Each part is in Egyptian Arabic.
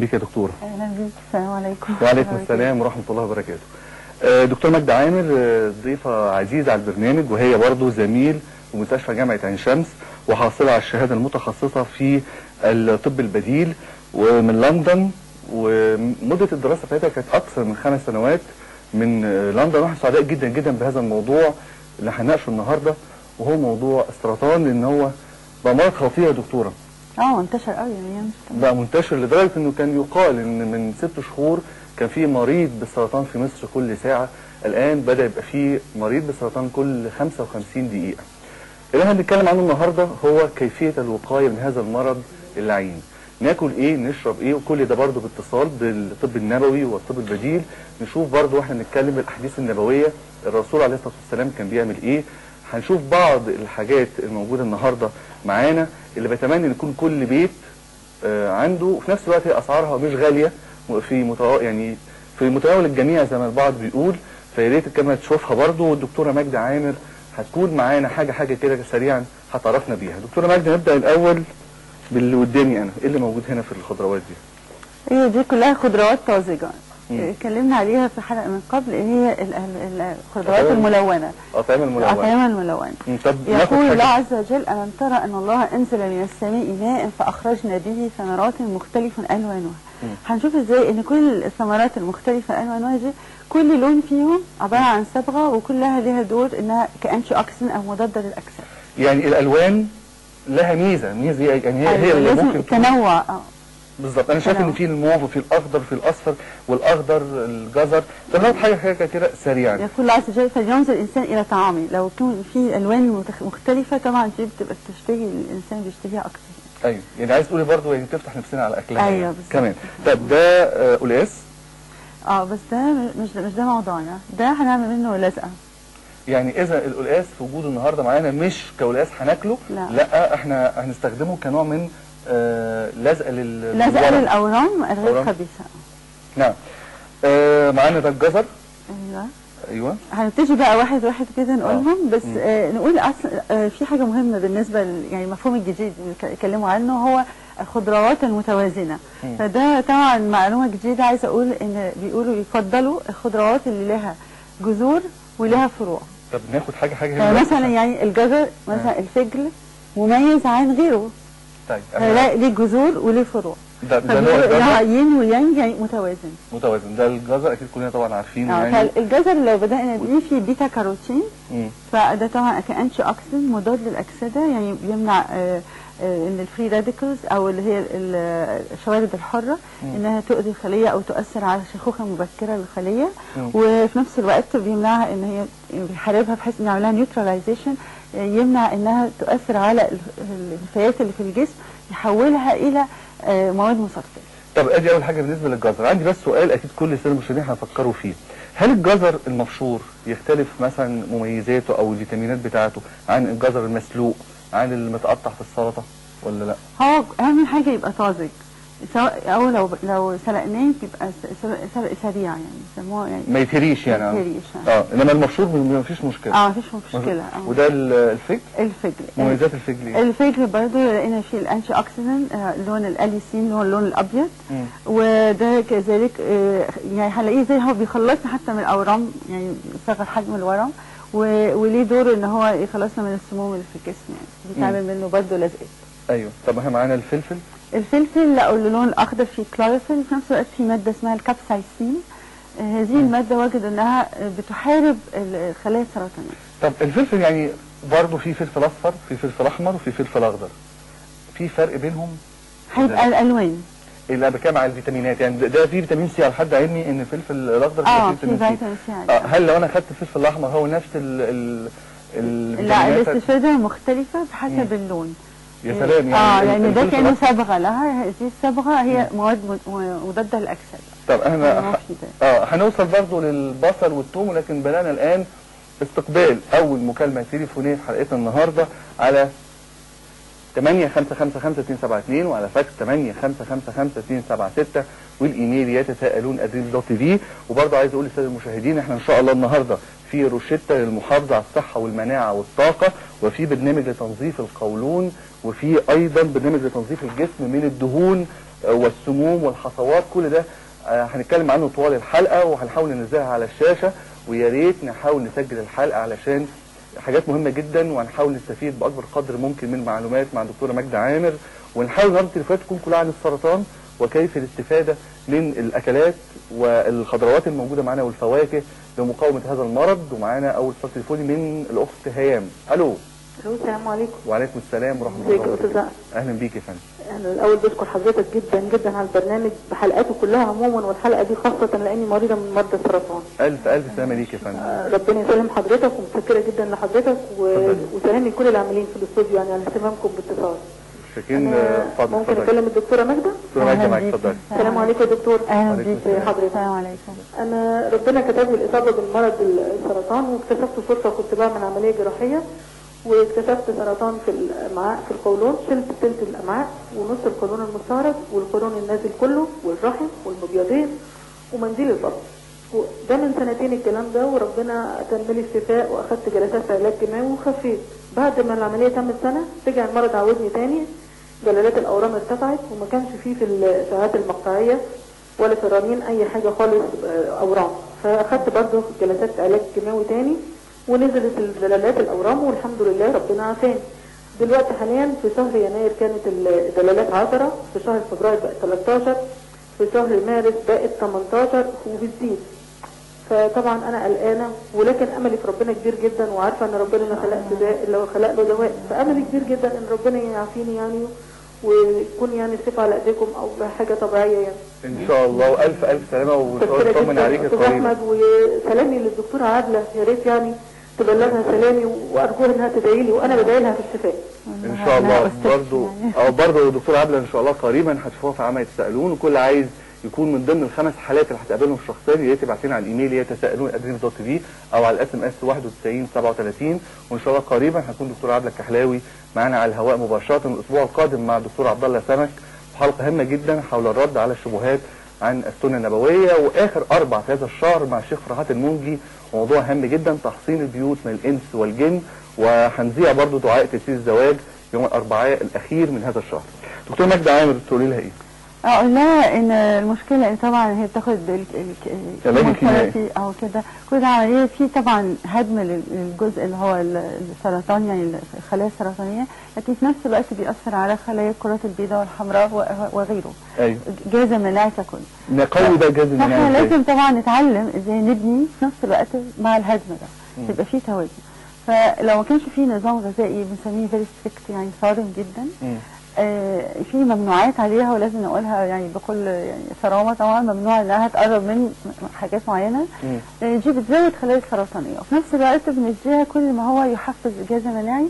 بك يا دكتوره اهلا بيك السلام عليكم وعليكم السلام ورحمه الله وبركاته آه، دكتور مجد عامر آه، ضيفه عزيزه على البرنامج وهي برضه زميل في مستشفى جامعه عين شمس وحاصله على الشهاده المتخصصه في الطب البديل ومن لندن ومده الدراسه بتاعتها كانت اكثر من خمس سنوات من آه، لندن واحنا سعداء جدا جدا بهذا الموضوع اللي هنناقشه النهارده وهو موضوع السرطان لان هو بقى مرض خطير يا دكتوره اه انتشر قوي الايام دي. بقى منتشر لدرجه انه كان يقال ان من ست شهور كان في مريض بالسرطان في مصر كل ساعه الان بدا يبقى في مريض بالسرطان كل 55 دقيقه. اللي احنا بنتكلم عنه النهارده هو كيفيه الوقايه من هذا المرض اللعين. ناكل ايه نشرب ايه وكل ده برضه باتصال بالطب النبوي والطب البديل نشوف برضه واحنا بنتكلم بالاحاديث النبويه الرسول عليه الصلاه والسلام كان بيعمل ايه هنشوف بعض الحاجات الموجوده النهارده معانا اللي بتمنى ان يكون كل بيت آه، عنده وفي نفس الوقت هي اسعارها مش غاليه في متو... يعني في متناول الجميع زي ما البعض بيقول فيا ريت الكاميرا تشوفها برضه والدكتوره ماجده عامر هتكون معانا حاجه حاجه كده سريعا هتعرفنا بيها دكتوره ماجده نبدا الاول باللي قدامي انا ايه اللي موجود هنا في الخضروات دي هي دي كلها خضروات طازجه مم. اتكلمنا عليها في حلقه من قبل هي ال- ال- الخضروات أطعمة- الملونه اطعمه الملونه الاطعمه الملونه مم، طب ناخد يقول الله حاجه عز وجل ألم ترى أن الله أنزل من السماء ماء فأخرجنا به ثمرات مختلفا ألوانها مم. هنشوف ازاي ان كل الثمرات المختلفة ألوانها دي كل لون فيهم عبارة عن صبغة وكلها لها دور انها كأنشي أكسن أو مضادة للأكسدة يعني الالوان لها ميزه ميزه يعني هي, هي اللي لازم ممكن تكون- تنوع اه بالظبط انا شايف ان تنوع. في الموف وفي الاخضر وفي الاصفر والاخضر الجزر طب ناخد حاجه حاجه كده سريعا يقول الله عز وجل فلينظر الإنسان إلى طعامه لو كان في ألوان متخ- مختلفة طبعا دي بتبقى تشتهي الإنسان بيشتهيها أكتر ايوه يعني عايز تقولي برضه يعني تفتح نفسنا على اكلها أيوة يعني. بالظبط. كمان طب ده آه، قلقاس اه بس ده مش مش ده موضوعنا ده هنعمل منه لزقة يعني اذا القلقاس في وجوده النهارده معانا مش كقلقاس هناكله لا. لا احنا هنستخدمه كنوع من آه لزقه لل لزقة للورق. للأورام الغير أورام. خبيثة نعم آه معانا ده الجزر ايوه ايوه هنبتدي بقى واحد واحد كده نقولهم بس آه نقول اصل آه في حاجه مهمه بالنسبه ل- يعني المفهوم الجديد اللي ك- اتكلموا عنه هو الخضروات المتوازنه مم. فده طبعا معلومه جديده عايزه اقول ان بيقولوا يفضلوا الخضروات اللي لها جذور ولها فروع طب ناخد حاجه حاجه هنا فمثلا يعني الجزر مثلا الفجل مميز عن غيره طيب فلا ليه جذور وليه فروع ده ده نوع فبيقولوا الجزر إنها يين ويانج يعني متوازن متوازن ده الجزر اكيد كلنا طبعا عارفينه اه يعني فالجزر لو بدأنا بيه فيه بيتا كاروتين مم. فده طبعا كأنشي أكسن مضاد للأكسدة يعني بيمنع آه، آه، ان الفري راديكلز او اللي هي ال- الشوارد الحره مم. انها تؤذي الخليه او تؤثر على شيخوخه مبكره للخليه مم. وفي نفس الوقت بيمنعها ان هي بيحاربها بحيث انه يعملها نيوتراليزيشن يمنع انها تؤثر على ال- النفايات اللي في الجسم يحولها الى آه، مواد مسرطنه طب ادي اول حاجه بالنسبه للجزر عندي بس سؤال اكيد كل الساده المشاهدين هيفكروا فيه هل الجزر المبشور يختلف مثلا مميزاته او الفيتامينات بتاعته عن الجزر المسلوق عن المتقطع في السلطه ولا لا هو اهم حاجه يبقى طازج سواء او لو لو سلقناه بيبقى س- سلق سلق سريع يعني يسموه يعني ما يتهريش يعني ما آه. يتهريش، آه. اه انما المبشور ما فيش مشكله اه مفيش مشكله اه وده ال- الفجل الفجل مميزات الفجل ايه الفجل برضو لقينا فيه الانشي اوكسيدنت آه، اللون الاليسين اللي هو اللون الابيض مم. وده كذلك آه، يعني هنلاقيه زي هو بيخلصنا حتى من الاورام يعني يصغر حجم الورم و- وليه دور ان هو يخلصنا من السموم اللي في الجسم يعني بيتعمل منه برضو لزقات ايوه طب احنا معانا الفلفل الفلفل لقوا اللون الاخضر فيه كلوروفيل في نفس الوقت في ماده اسمها الكابسايسين آه، هذه الماده وجدوا انها آه، بتحارب الخلايا السرطانيه طب الفلفل يعني برضه في فلفل اصفر في فلفل احمر وفي فلفل اخضر في فرق بينهم هيبقى الالوان اللي انا بتكلم على الفيتامينات يعني ده- ده في فيتامين سي على حد علمي ان الفلفل الاخضر اه فيه في فيتامين سي فيتامين سي عليه. آه هل لو انا خدت الفلفل الاحمر هو نفس ال ال لا الفيتامينات الاستفاده مختلفه بحسب مم. اللون يا سلام يعني اه ال- لان ده الفلفل كانه الأخضر- صبغه لها هذه الصبغه هي مواد م- مضاده للاكسده طب احنا هو ح- في ده. اه هنوصل برضه للبصل والثوم ولكن بدانا الان استقبال اول مكالمه تليفونيه في حلقتنا النهارده على 8555272 وعلى فاكس 8555276 والايميل يتساءلون ادريس دوت تي في وبرضه عايز اقول للساده المشاهدين احنا ان شاء الله النهارده في روشته للمحافظه على الصحه والمناعه والطاقه وفي برنامج لتنظيف القولون وفي ايضا برنامج لتنظيف الجسم من الدهون آه، والسموم والحصوات كل ده آه، هنتكلم عنه طوال الحلقه وهنحاول ننزلها على الشاشه ويا ريت نحاول نسجل الحلقه علشان حاجات مهمه جدا وهنحاول نستفيد باكبر قدر ممكن من المعلومات مع الدكتوره ماجده عامر ونحاول النهارده التليفونات تكون كلها عن السرطان وكيف الاستفاده من الاكلات والخضروات الموجوده معانا والفواكه لمقاومه هذا المرض ومعانا اول اتصال تليفوني من الاخت هيام الو الو السلام عليكم وعليكم السلام ورحمه ازيك الله يا وبركاته استاذ اهلا بيك يا فندم انا الاول بشكر حضرتك جدا جدا على البرنامج بحلقاته كلها عموما والحلقه دي خاصه لاني مريضه من مرضى السرطان الف الف سلامه ليك يا فندم آه، ربنا يسلم حضرتك ومتشكره جدا لحضرتك و... اتفضل. وسلامي كل العاملين في الاستوديو يعني على اهتمامكم باتصال شاكرين أنا اتفضل ممكن اتفضل اكلم الدكتوره ماجده دكتوره ماجده معاك بيك. اتفضل السلام عليكم يا دكتور اهلا وعليكم بيك السلام. حضرتك. السلام عليكم انا ربنا كتب لي الاصابه بالمرض السرطان واكتشفت صدفه كنت بعمل عمليه جراحيه واكتشفت سرطان في الامعاء في القولون شلت ثلث الامعاء ونص القولون المستعرض والقولون النازل كله والرحم والمبيضين ومنديل البطن ده من سنتين الكلام ده وربنا اتم لي الشفاء واخدت جلسات علاج كيماوي وخفيت بعد ما العمليه تمت سنه رجع المرض عودني تاني جلالات الاورام ارتفعت وما كانش فيه في الاشعاعات المقطعيه ولا في الرنين اي حاجه خالص آه، اورام فاخدت برضه جلسات علاج كيماوي تاني ونزلت الدلالات الاورام والحمد لله ربنا عافاني دلوقتي حاليا في شهر يناير كانت الدلالات 10 في شهر فبراير بقت 13 في شهر مارس بقت 18 وبتزيد فطبعا انا قلقانه ولكن املي في ربنا كبير جدا وعارفه ان ربنا ما خلقش داء الا هو خلق له دواء فاملي كبير جدا ان ربنا يعافيني يعني ويكون يعني الشفاء على ايديكم او حاجه طبيعيه يعني ان شاء الله والف الف سلامه متشكرة وطمن جدا عليك استاذ قريبا احمد وسلامي للدكتوره عادله يا ريت يعني تبلغها سلامي وارجوها انها تدعي لي وانا بدعي لها في الشفاء ان شاء أنا الله أستاذ برضو يعني. او برضو دكتور عبله ان شاء الله قريبا هتشوفوها في عمل يتساءلون وكل عايز يكون من ضمن الخمس حالات اللي هتقابلهم شخصيا يا ريت تبعت لنا على الايميل يتساءلون ادريم دوت في او على الاس ام اس 91 37 وان شاء الله قريبا هتكون دكتور عبله الكحلاوي معانا على الهواء مباشره الاسبوع القادم مع الدكتور عبد الله سمك حلقه هامه جدا حول الرد على الشبهات عن السنه النبويه واخر اربع في هذا الشهر مع الشيخ فرحات المنجي موضوع هام جدا تحصين البيوت من الانس والجن وهنذيع برضو دعاء تيسير الزواج يوم الاربعاء الاخير من هذا الشهر دكتور مجدي عامر تقولي لها ايه اقول لها ان المشكله ان طبعا هي بتاخد ال- ال- علاج الكيميائي. الكيموثيرابي او كده كل ده عمليه في طبعا هدم لل- للجزء اللي هو ال- السرطان يعني الخلايا السرطانيه لكن في نفس الوقت بيأثر على خلايا الكرات البيضاء والحمراء و- وغيره ايوه جهاز المناعي ككل نقوي بقى الجهاز فاحنا المناعي إزاي؟ لازم طبعا نتعلم ازاي نبني في نفس الوقت مع الهدم ده يبقى في توازن فلو ما كانش في نظام غذائي بنسميه فيري ستريكت يعني صارم جدا مم. آه، في ممنوعات عليها ولازم نقولها يعني بكل يعني صرامه طبعا ممنوع انها تقرب من حاجات معينه مم. آه، دي بتزود خلايا السرطانيه وفي نفس الوقت بنديها كل ما هو يحفز الجهاز المناعي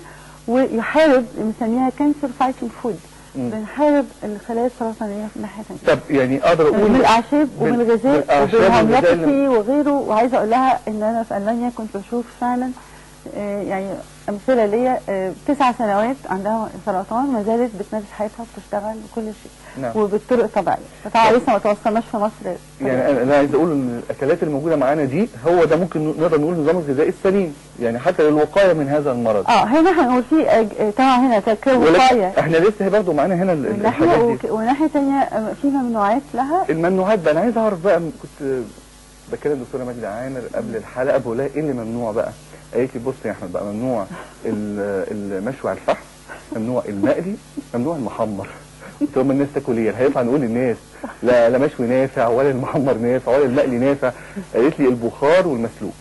ويحارب بنسميها كانسر فايتنج فود مم. بنحارب الخلايا السرطانيه من ناحيه ثانيه طب يعني اقدر اقول من الاعشاب ومن بال- الغذاء بالأعشاب والغذاء وبالهوميوباثي وغيره وعايزه اقول لها ان انا في المانيا كنت بشوف فعلا آه، يعني امثله ليا آه، تسع سنوات عندها سرطان ما زالت بتمارس حياتها وبتشتغل وكل شيء نعم. وبالطرق الطبيعيه فطبعا لسه ما توصلناش في مصر يعني انا أنا عايز اقول ان الاكلات الموجوده معانا دي هو ده ممكن نقدر نقول النظام الغذائي السليم يعني حتى للوقايه من هذا المرض اه هنا هنقول في أج- آه، طبعا هنا تركيب ولكن وقايه احنا لسه برضه معانا هنا ال- من ناحيه الحاجات دي وك- وناحيه ثانيه آه، في ممنوعات لها الممنوعات بقى انا عايز اعرف بقى كنت بكلم دكتوره ماجده عامر قبل الحلقه بقول لها ايه اللي ممنوع بقى؟ قالت لي بص يا احمد بقى ممنوع ال- المشوي على الفحم ممنوع المقلي ممنوع المحمر قلت لهم الناس تاكل ايه؟ هيطلع نقول للناس لا لا مشوي نافع ولا المحمر نافع ولا المقلي نافع قالت لي البخار والمسلوق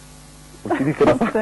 قلت لي كده صح؟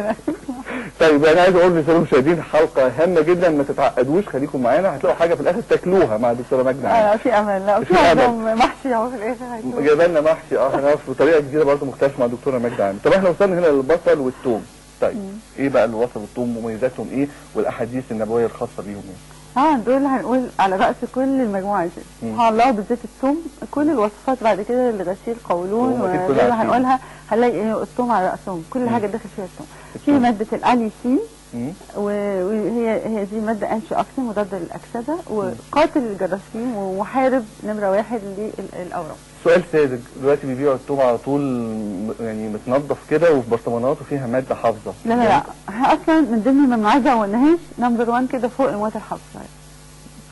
طيب انا عايز اقول للساده المشاهدين حلقه هامه جدا ما تتعقدوش خليكم معانا هتلاقوا حاجه في الاخر تاكلوها مع الدكتوره ماجده عامر اه في امل لا في في أمل. عندهم محشي اهو في الاخر هيكون. جايبه لنا محشي اه هنعرف بطريقه جديده برضه مختلفه مع الدكتوره ماجده عامر طب احنا وصلنا هنا للبصل والثوم طيب ايه بقى البصل والثوم مميزاتهم ايه والاحاديث النبويه الخاصه بيهم ايه اه دول هنقول على رأس كل المجموعة دي مم. سبحان الله بالذات الثوم كل الوصفات بعد كده لغسيل قولون ثوم، أكيد كلها وغيره عارفين. هنقولها هنلاقي إيه الثوم على رأسهم كل حاجة داخل فيها الثوم في الثوم. مادة الأليسين مم. و- وهي هي دي مادة أنشي أكسين مضاد للأكسدة وقاتل الجراثيم ومحارب نمرة واحد للأورام سؤال ساذج دلوقتي بيبيعوا الثوم على طول م- يعني متنضف كده وفي برطمانات وفيها ماده حافظه لا لا لا احنا أصلا من ضمن الممنوعات زي ما قلناهاش نمبر 1 كده فوق المواد الحافظة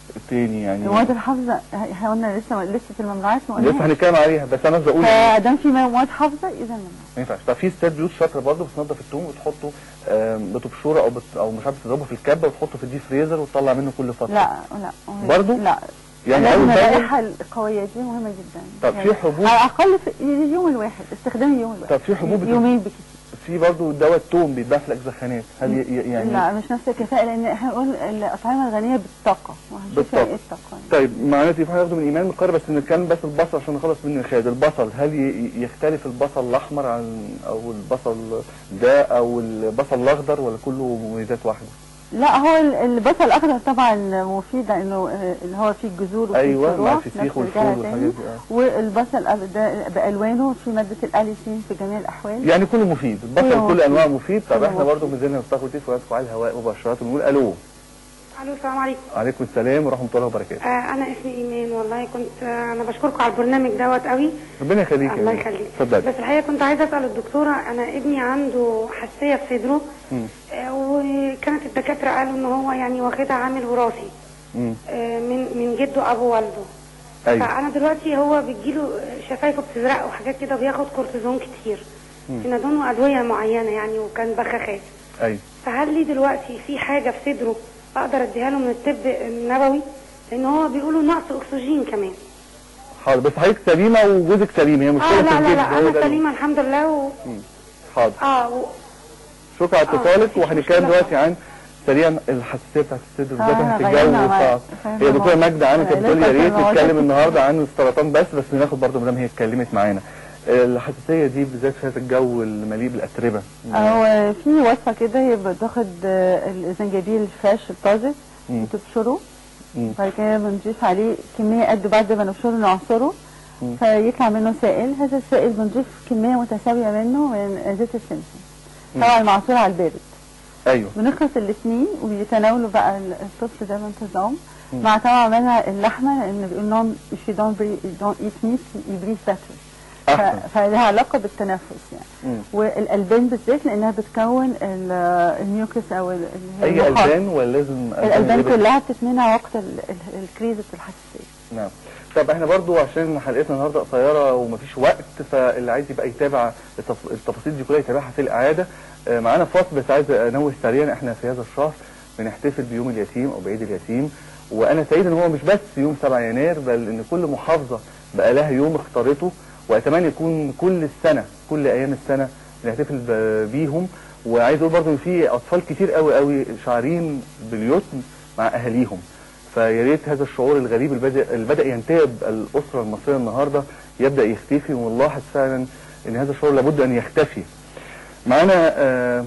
التاني يعني المواد الحافظه احنا قلنا لسه لسه الممنوعات ما لسه قلناش هنتكلم عليها بس انا قصدي اقول إن فدام في مواد حافظه اذا ممنوع ما ينفعش طب في ستات بيوت شاطره برضه بتنضف التوم وتحطه آم، بتبشره او بت... او مش عارف تضربه في الكبه وتحطه في الديب فريزر وتطلع منه كل فتره لا لا برضو؟ لا يعني لازم اول باول الرائحه القويه دي مهمه جدا طب في حبوب؟ على الاقل في اليوم الواحد استخدام اليوم الواحد طب في حبوب بت- يومين بكتير في برضه دواء التوم بيتباع في الاجزخانات هل ي... ي- يعني لا مش نفس الكفاءه لان احنا نقول الاطعمه الغنيه بالطاقه وهنشوف بالطاقة. يعني ايه الطاقه يعني. طيب معناته في هياخده من ايمان مقرر بس نتكلم بس البصل عشان نخلص منه الخيال البصل هل ي... يختلف البصل الاحمر عن او البصل ده او البصل الاخضر ولا كله مميزات واحده لا هو ال- البصل الاخضر طبعا مفيد لانه آه، اللي هو فيه الجذور وفيه ايوه الفروع، مع الفسيخ نفس والفول الجهة والحاجات تاني. دي آه. والبصل الأب- ده بالوانه في ماده الاليسين في جميع الاحوال يعني كله مفيد البصل كله كل مفيد. انواعه مفيد طب كله احنا برضه ما زلنا بناخد تليفون على الهواء مباشره ونقول الو الو السلام عليكم عليكم السلام ورحمه الله وبركاته آه انا اسمي ايمان والله كنت آه انا بشكركم على البرنامج دوت قوي ربنا يخليك يا الله بنت. يخليك اتفضلي بس الحقيقه كنت عايزه اسال الدكتوره انا ابني عنده حساسيه في صدره مم. آه وكانت الدكاتره قالوا ان هو يعني واخدها عامل وراثي مم. آه من من جده ابو والده ايوه فانا دلوقتي هو بتجيله شفايفه بتزرق وحاجات كده بياخد كورتيزون كتير سينادون وادويه معينه يعني وكان بخاخات ايوه فهل لي دلوقتي في حاجه في صدره اقدر اديها له من الطب النبوي لان هو بيقولوا نقص اكسجين كمان حاضر بس حضرتك سليمه وجوزك سليم هي مشكله اه في لا لا الجلد لا هو انا ده سليمه الحمد لله و... حاضر اه و... شكرا على آه، اتصالك مفيش وهنتكلم مشكلة. دلوقتي عن سريعا الحساسيه بتاعت الصدر آه، بالذات في غيرنا الجو مع- صعب غيرنا هي دكتوره مع- ماجده عامل كانت بتقول لي يا لسه ريت في المواضيع نتكلم كتير. النهارده عن السرطان بس بس ناخد برضه مدام هي اتكلمت معانا الحساسيه دي بالذات في هذا الجو المليء بالاتربه هو في وصفه كده هي بتاخد آه، الزنجبيل الفريش الطازج مم. وتبشره مم. بعد كده بنضيف عليه كميه قد بعد ما نبشره نعصره فيطلع منه سائل هذا السائل بنضيف كميه متساويه منه من زيت السمسم طبعا معصور على البارد ايوه بنخلط الاثنين وبيتناولوا بقى ال- الطفل ده بانتظام مع طبعا منع اللحمه لان بيقول لهم if you don't breathe, don't eat meat you breathe better أحسن. ف- فلها علاقه بالتنفس يعني مم. والالبان بالذات لانها بتكون ال- الميوكس او ال- اللي هي اي المخاط. البان ولا لازم الالبان إبل؟ كلها بتتمنع وقت ال- ال- الكريزه الحساسيه نعم طب احنا برضو عشان حلقتنا النهارده قصيره ومفيش وقت فاللي عايز يبقى يتابع التف- التفاصيل دي كلها يتابعها في الاعاده آه، معانا فاصل بس عايز انوه سريعا احنا في هذا الشهر بنحتفل بيوم اليتيم او بعيد اليتيم وانا سعيد ان هو مش بس يوم 7 يناير بل ان كل محافظه بقى لها يوم اختارته واتمنى يكون كل السنه كل ايام السنه بنحتفل ب- بيهم وعايز اقول برضو ان في اطفال كتير قوي قوي شعارين باليتم مع اهاليهم فيا ريت هذا الشعور الغريب اللي بدا اللي بدا ينتاب الاسره المصريه النهارده يبدا يختفي ونلاحظ فعلا ان هذا الشعور لابد ان يختفي. معانا آه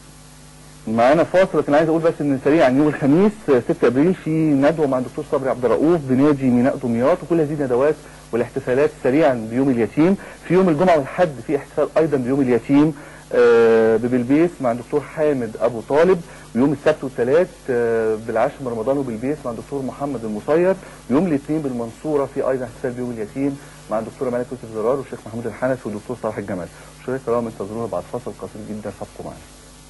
معانا فاصل لكن عايز اقول بس ان سريعا يوم الخميس آه، 6 ابريل في ندوه مع الدكتور صبري عبد الرؤوف بنادي ميناء دمياط وكل هذه الندوات والاحتفالات سريعا بيوم اليتيم في يوم الجمعه والحد في احتفال ايضا بيوم اليتيم آه، ببلبيس مع الدكتور حامد ابو طالب ويوم السبت والثلاث آه، بالعاشر من رمضان وبلبيس مع الدكتور محمد المصير ويوم الاثنين بالمنصوره في ايضا احتفال بيوم اليتيم مع الدكتوره ملك يوسف زرار والشيخ محمود الحنفي والدكتور صلاح الجمال مشاهدينا الكرام انتظرونا بعد فاصل قصير جدا فابقوا معنا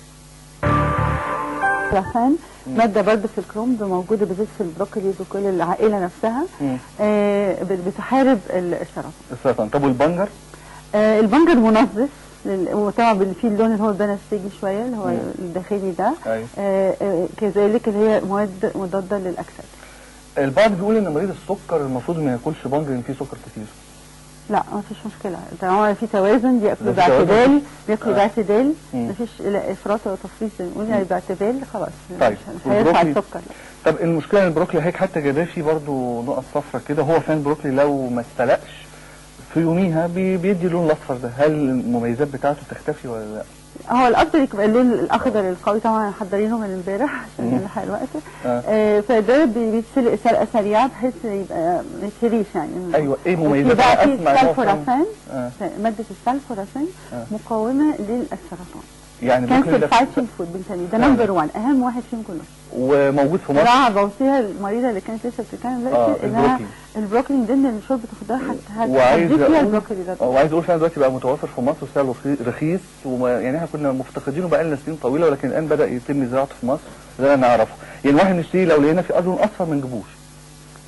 العفان ماده برضه في الكرومب موجوده بالذات في البروكلي وكل العائله نفسها مم. آه بت- بتحارب ال- السرطان السرطان طب والبنجر آه البنجر منظف لل- وطبعا بال- فيه اللون اللي هو البنفسجي شويه اللي هو مم. الداخلي ده أيوة. آه آه كذلك اللي هي مواد مضاده للاكسده البعض بيقول ان مريض السكر المفروض ما ياكلش بنجر لان فيه سكر كتير لا ما فيش مشكله طالما في توازن بياكلوا ده في توازن؟ باعتدال بياكلوا آه. باعتدال مم. ما فيش لا افراط ولا تفريط بنقول يعني باعتدال خلاص طيب، مش مش هيرفع والبروكلي؟ السكر طب المشكله ان البروكلي هيك حتى جايباه فيه برضه نقط صفرة كده هو فعلا البروكلي لو ما استلقش في يوميها بي بيدي اللون الاصفر ده هل المميزات بتاعته تختفي ولا لا؟ هو الافضل يبقى اللون الاخضر القوي طبعا محضرينه من امبارح عشان نلحق الوقت آه. آه فده بي- بيتسلق سلقه سريعه بحيث يبقى ما يتهريش يعني ايوه ايه وفي مميزات بقى في أسمع إن هو فعلاً- السلفورافان آه. ماده السلفورافان آه. مقاومه للسرطان يعني البروكلي كانسر ده فايتنج فود بنسميه ده آه. نمبر 1 اهم واحد فيهم كلهم وموجود في مصر راعى بوصيها المريضه اللي كانت لسه بتتكلم آه، دلوقتي انها البروكلي. البروكلي من ضمن الشرب بتاخدها حتى وعايز هتضيف فيها اقول البروكلي ده آه، وعايز اقول فعلا دلوقتي بقى متوفر في مصر وسعره رخي- رخيص وما يعني احنا كنا مفتقدينه بقى لنا سنين طويله ولكن الان بدا يتم زراعته في مصر زي ما نعرفه يعني واحد نشتري لو لقينا في لون اصفر ما نجيبوش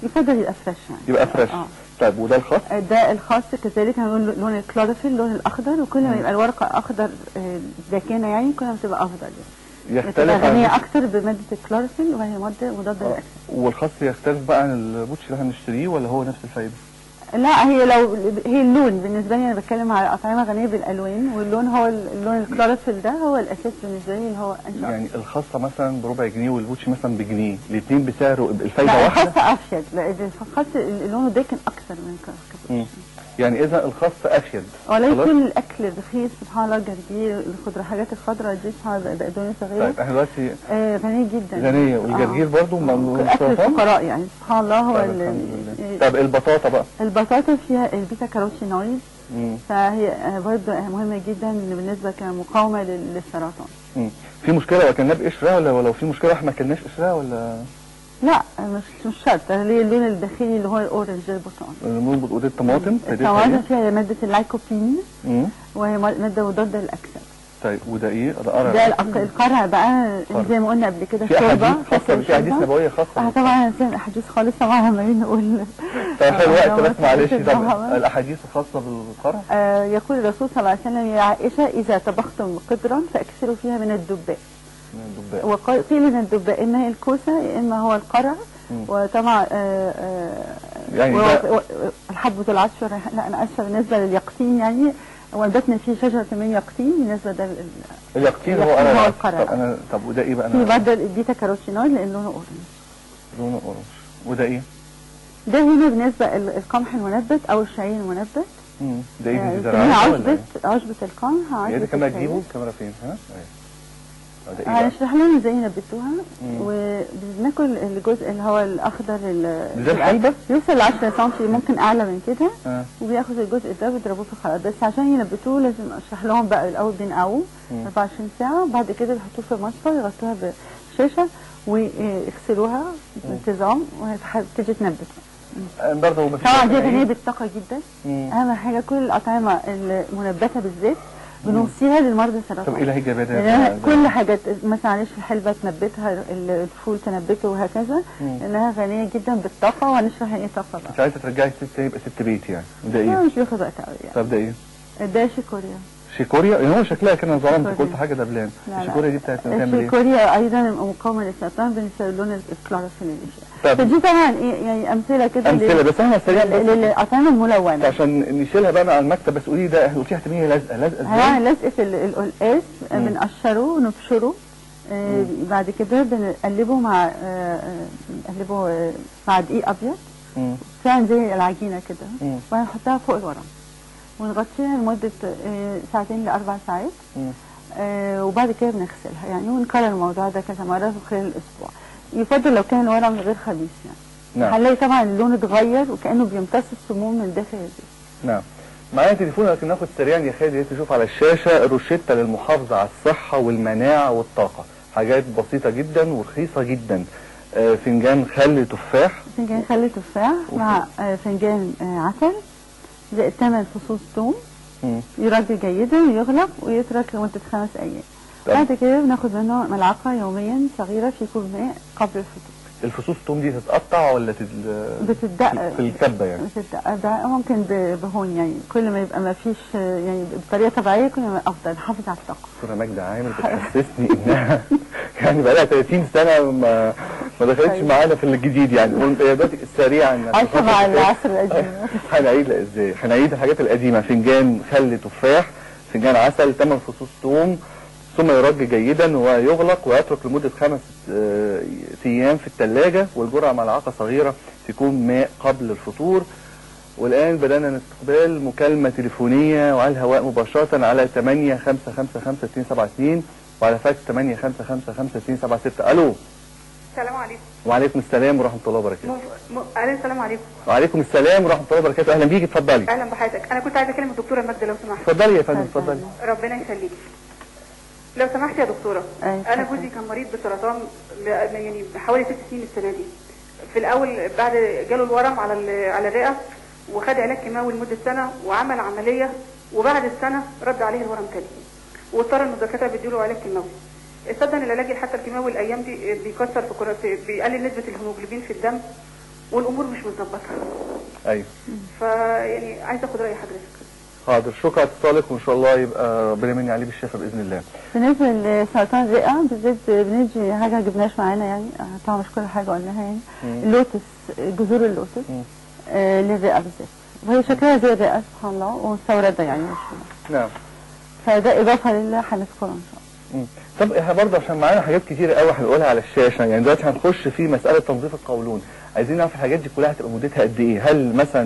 يفضل يبقى فريش يعني يبقى فريش اه طيب وده الخاص ده الخاص كذلك هنقول لون الكلوروفيل اللون الاخضر وكل ما يبقى الورقه اخضر آه، داكنه يعني كل ما تبقى افضل يعني يختلف بتبقى غنيه عن اكتر بماده الكلوروفيل وهي ماده مضاده آه. للاكسده والخاص يختلف بقى عن البوتش اللي احنا بنشتريه ولا هو نفس الفايده؟ لا هي لو هي اللون بالنسبه لي انا بتكلم على اطعمه غنيه بالالوان واللون هو ال- اللون الكلوروفيل ده هو الاساس بالنسبه لي اللي هو انشا يعني الخاصه مثلا بربع جنيه والبوتش مثلا بجنيه الاثنين بسعر الفايده لا واحده الخاص افيد لا الخاص لونه داكن اكثر من كده مم. يعني اذا الخاص افيد ولا خلاص؟ يكون الاكل الرخيص سبحان الله الجرجير الخضره الحاجات الخضراء دي سبحان الله بقدونس غيره طيب احنا دلوقتي آه غنيه جدا غنيه والجرجير برضه م- آه. اكل سرطان؟ الفقراء يعني سبحان الله هو طيب ال- الحمد لله آه، طب البطاطا بقى البطاطا فيها البيتا كاروتينويد مم. فهي آه، برضه مهمه جدا بالنسبه كمقاومه لل- للسرطان مم. في مشكله لو اكلناه بقشرها ولا ولو في مشكله احنا ما اكلناش قشرها ولا لا مش مش شرط اللي هي اللون الداخلي اللي هو الاورنج ده البرتقال نربط ودي الطماطم فدي الطماطم الحقيقة. فيها ماده اللايكوبين مم. وهي ماده مضاده للاكسده طيب وده ايه؟ ده قرع ده الأق- القرع بقى قرع. زي ما قلنا قبل كده في احاديث شوربه خاصه فاكر في احاديث الشوربة؟ نبويه اه خاصه طبعا نسينا الاحاديث خالص طبعا عمالين نقول طيب عشان الوقت آه، بس معلش طبعاً. طب الاحاديث الخاصه بالقرع آه يقول الرسول صلى الله عليه وسلم يا عائشه اذا طبختم قدرا فاكثروا فيها من الدباء من الدباء وقيل ان الدباء اما هي الكوسه يا اما هو القرع مم. وطبعا آه آه يعني و- ده- و- الحبة العصفر لا انا اسفه بالنسبه لليقطين يعني والدتنا في شجره من يقطين بالنسبه ده لل- اليقطين هو اليقطين قرع هو القرع. طب انا طب وده ايه بقى في انا برضه البيتا كاروتينويد لان لونه اورنج لونه اورنج وده ايه؟ ده هنا بالنسبه ال- القمح المنبت او الشعير المنبت مم. ده ايه آه، دي اسمها زرعه ولا عشبة ايه؟ عشبة القمح هي عشبة دي كاميرا الشعير. تجيبه الكاميرا فين ها؟ اهي. آه، ده ايه بقى؟ هنشرح لهم ازاي نبتوها مم. وبناكل الجزء اللي هو الاخضر ال- زي العلبة يوصل ل 10 سم ممكن اعلى من كده آه. وبياخد الجزء ده ويضربوه في الخلاط بس عشان ينبتوه لازم اشرح لهم بقى الاول بينقعوه مم. 24 ساعه وبعد كده بيحطوه في مصفى ويغطوها بشاشه ويغسلوها بانتظام وتبتدي تنبت آه، برضه ما فيش طبعا دي وقت غنيه نعيد. بالطاقه جدا مم. اهم حاجه كل الاطعمه المنبته بالذات بنوصيها للمرضى طب السرطان ايه اللي هيجي بدل لأنها كل حاجة مثلا معلش الحلبة تنبتها ال- الفول تنبته وهكذا مم. لأنها غنية جدا بالطاقة وهنشرح يعني ايه طاقة بقى انت عايزه ترجعي ست يبقى ست بيت يعني وده لا ايه؟ مش بياخد وقت قوي يعني طب ده ايه؟ ده شيكوريا شيكوريا يعني هو شكلها كده ظلمت شيكوريا. قلت حاجه دبلان لا، لا. الشيكوريا دي بتاعت بتعمل ايه؟ الشيكوريا أيضا مقاومة للسرطان بالنسبة للون الكلوروفيل اللي فيها طب فدي طبعا إيه يعني أمثلة كده امثله لل- بس احنا سريع لل- بس للأطعمة الملونة عشان نشيلها بقى من على المكتب بس قولي ده قلتي احتمال هي لازقه لازقه ازاي؟ هنعمل لزقة ال- القلقاس مم. بنقشره ونبشره آه، بعد كده بنقلبه مع آه، آه، بنقلبه آه، مع دقيق أبيض مم. فعلا زي العجينة كده مم. وهنحطها فوق الورم ونغطيها لمدة آه، ساعتين لأربع ساعات مم. آه، وبعد كده بنغسلها يعني ونكرر الموضوع ده كذا مرة في خلال الأسبوع يفضل لو كان الورم غير خبيث يعني نعم هنلاقي طبعا اللون اتغير وكأنه بيمتص السموم من داخل الجسم نعم معايا تليفون لكن ناخد سريعا يا خالد يا تشوف على الشاشه روشته للمحافظه على الصحه والمناعه والطاقه حاجات بسيطه جدا ورخيصه جدا آه، فنجان خل تفاح فنجان خل تفاح مع آه، فنجان آه، عسل زائد 8 فصوص ثوم مم. يرج جيدا ويغلق ويترك لمدة خمس أيام طب. بعد كده بناخد منه ملعقة يوميا صغيرة في كوب ماء قبل الفطور الفصوص الثوم دي تتقطع ولا تد... بتدق في الكبه يعني بتدق ده ممكن ب- بهون يعني كل ما يبقى ما فيش آه، يعني بطريقة طبيعية كل ما أفضل نحافظ على الطاقة دكتوره ماجدة عامر بتحسسني انها يعني بقى لها 30 سنه ما ما دخلتش طيب. معانا في الجديد يعني قلت يا دلوقتي سريعا عايشة مع العصر القديم هنعيد لا ازاي هنعيد الحاجات القديمه فنجان خل تفاح فنجان عسل 8 فصوص ثوم ثم يرج جيدا ويغلق ويترك لمده خمس آه، ايام في الثلاجه والجرعه ملعقه صغيره في كوب ماء قبل الفطور والان بدانا نستقبل مكالمه تليفونيه وعلى الهواء مباشره على 8 5 5 5 2 7 2 وعلى فاكس 8 5 5 5 2 7 6 الو السلام عليكم وعليكم السلام ورحمه الله وبركاته م... م... أهلا السلام عليكم وعليكم السلام ورحمه الله وبركاته اهلا بيكي اتفضلي اهلا بحضرتك انا كنت عايزه اكلم الدكتوره ماجده لو سمحت اتفضلي يا فندم اتفضلي ربنا يخليك لو سمحت يا دكتوره أيوة، انا اتفضل. جوزي كان مريض بسرطان ل- يعني حوالي ست سنين السنه دي في الاول بعد جاله الورم على ال- على الرئه وخد علاج كيماوي لمده سنه وعمل عمليه وبعد السنه رد عليه الورم تاني واضطر ان الدكاتره بيديله علاج كيماوي استبدل العلاج حتى الكيماوي الايام دي بيكسر في كرة في- بيقلل نسبه الهيموجلوبين في الدم والامور مش متظبطه ايوه فيعني عايزه اخد راي حضرتك حاضر شكرا على اتصالك وان شاء الله يبقى ربنا يمن عليه بالشفاء باذن الله بالنسبه لسرطان الرئه بالذات بندي حاجه جبناش معانا يعني آه، طبعا مش كل حاجه قلناها يعني مم. اللوتس جذور اللوتس مم. آه للرئه بالذات وهي شكلها زي الرئه سبحان الله ومستورده يعني مش نعم فده اضافه للي هنذكره ان شاء الله مم. طب احنا برضه عشان معانا حاجات كتيره قوي هنقولها على الشاشه يعني دلوقتي هنخش في مساله تنظيف القولون عايزين نعرف الحاجات دي كلها هتبقى مدتها قد ايه هل مثلا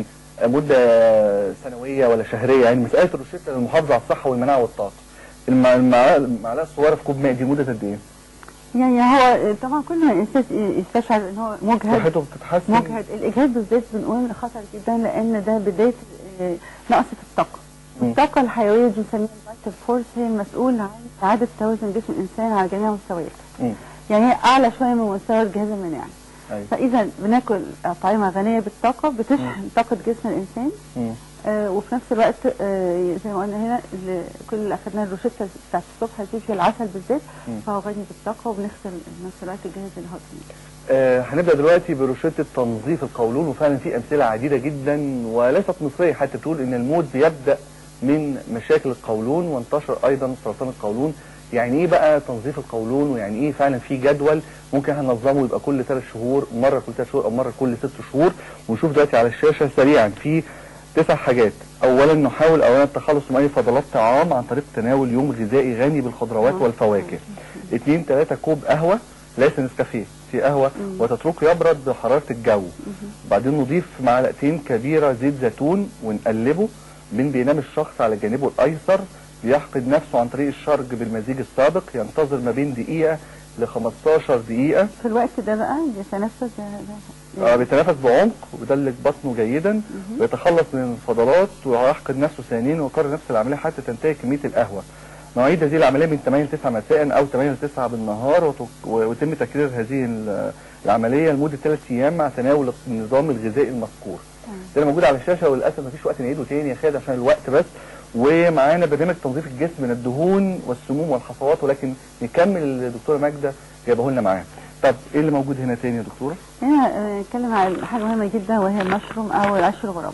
مده سنويه ولا شهريه يعني مساله الروشته للمحافظه على الصحه والمناعه والطاقه المع- المع- المعلقه الصغيره في كوب ماء دي مده قد ايه يعني هو طبعا كل ما الانسان يستشعر ان هو مجهد صحته بتتحسن مجهد الاجهاد بالذات بنقول خطر جدا لان ده بدايه آه، نقص في الطاقه مم. الطاقه الحيويه دي بنسميها الفايتال فورس هي المسؤول عن اعاده توازن جسم الانسان على جميع مستوياته مم. يعني هي اعلى شويه من مستوى الجهاز المناعي ايوه فاذا بناكل اطعمه غنيه بالطاقه بتشحن طاقه جسم الانسان مم. آه وفي نفس الوقت آه زي ما قلنا هنا ال- كل اللي اخدناه الروشته بتاعت الصبح دي في العسل بالذات مم. فهو غني بالطاقه وبنغسل في نفس الوقت الجهاز الهضمي آه هنبدا دلوقتي بروشته تنظيف القولون وفعلا في امثله عديده جدا وليست مصريه حتى بتقول ان الموت بيبدا من مشاكل القولون وانتشر ايضا سرطان القولون يعني ايه بقى تنظيف القولون ويعني ايه فعلا في جدول ممكن احنا ننظمه يبقى كل ثلاث شهور مره كل ثلاث شهور او مره كل ست شهور ونشوف دلوقتي على الشاشه سريعا في تسع حاجات اولا نحاول اولا التخلص من اي فضلات طعام عن طريق تناول يوم غذائي غني بالخضروات والفواكه اثنين ثلاثة كوب قهوة ليس نسكافيه في قهوة وتتركه يبرد بحرارة الجو بعدين نضيف معلقتين كبيرة زيت زيتون ونقلبه من بينام الشخص على جانبه الايسر بيحقد نفسه عن طريق الشرج بالمزيج السابق ينتظر ما بين دقيقة ل 15 دقيقة في الوقت ده بقى يتنفس ده- ده- آه، بيتنفس بعمق ويدلك بطنه جيدا ويتخلص من الفضلات ويحقد نفسه ثانيا ويكرر نفس العمليه حتى تنتهي كميه القهوه. مواعيد هذه العمليه من 8 ل 9 مساء او 8 ل 9 بالنهار وت- ويتم تكرير هذه ال- العمليه لمده ثلاث ايام مع تناول النظام الغذائي المذكور. ده اللي موجود على الشاشه وللاسف مفيش وقت نعيده تاني يا خالد عشان الوقت بس ومعانا برنامج تنظيف الجسم من الدهون والسموم والحصوات ولكن نكمل الدكتوره ماجده جايبه لنا معاها. طب ايه اللي موجود هنا تاني يا دكتوره؟ هنا آه، نتكلم على حاجه مهمه جدا وهي المشروم او العش الغراب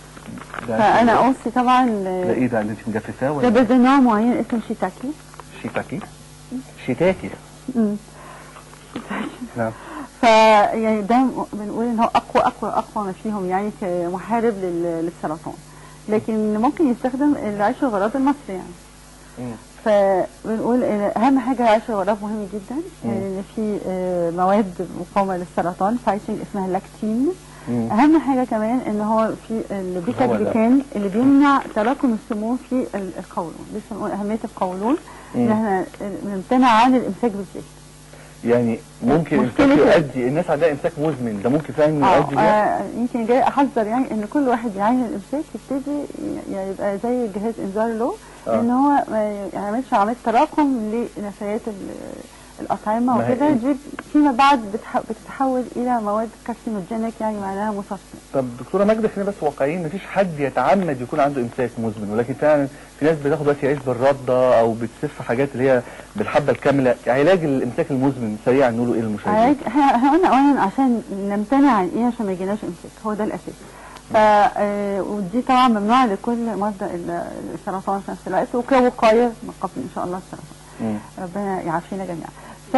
ده فانا اوصي طبعا ده آه، ايه ده اللي انت مجففاه ده ولا بده نوع معين اسمه شيتاكي شيتاكي؟ شيتاكي مم. نعم فيعني ده م- بنقول ان هو اقوى اقوى اقوى ما فيهم يعني كمحارب لل- للسرطان لكن ممكن يستخدم العيش الغراب المصري يعني مم. فبنقول إن اهم حاجه العيش الغراب مهم جدا مم. ان في آه، مواد مقاومه للسرطان فايتنج اسمها لاكتين مم. اهم حاجه كمان ان هو في البيتا هو ده. جلوكان اللي بيمنع تراكم السموم في ال- القولون لسه بنقول اهميه القولون ان مم. احنا نمتنع عن الامساك بالزيت يعني ممكن مشكلة امساك ال- يؤدي الناس عندها امساك مزمن ده ممكن فعلا اه يؤدي ليها آه، يمكن جاي احذر يعني ان كل واحد يعين الامساك يبتدي ي- يعني يبقى زي جهاز انذار له آه. ان هو ما يعملش عمليه تراكم لنفايات ال- الاطعمه ما هي- وكده دي فيما بعد بتح- بتتحول الى مواد كارسينوجينيك يعني معناها مسرطنه طب دكتوره ماجده خلينا بس واقعيين مفيش حد يتعمد يكون عنده امساك مزمن ولكن فعلا في ناس بتاخد وقت يعيش بالرده او بتسف حاجات اللي هي بالحبه الكامله علاج الامساك المزمن سريعا نقوله ايه للمشاهدين علاج احنا إحنا قلنا اولا عشان نمتنع عن ايه عشان ما يجيناش امساك هو ده الاساس ف آه، ودي طبعا ممنوعه لكل مرضى ال- السرطان في نفس الوقت وكوقايه من قبل ان شاء الله السرطان مم. ربنا يعافينا جميعا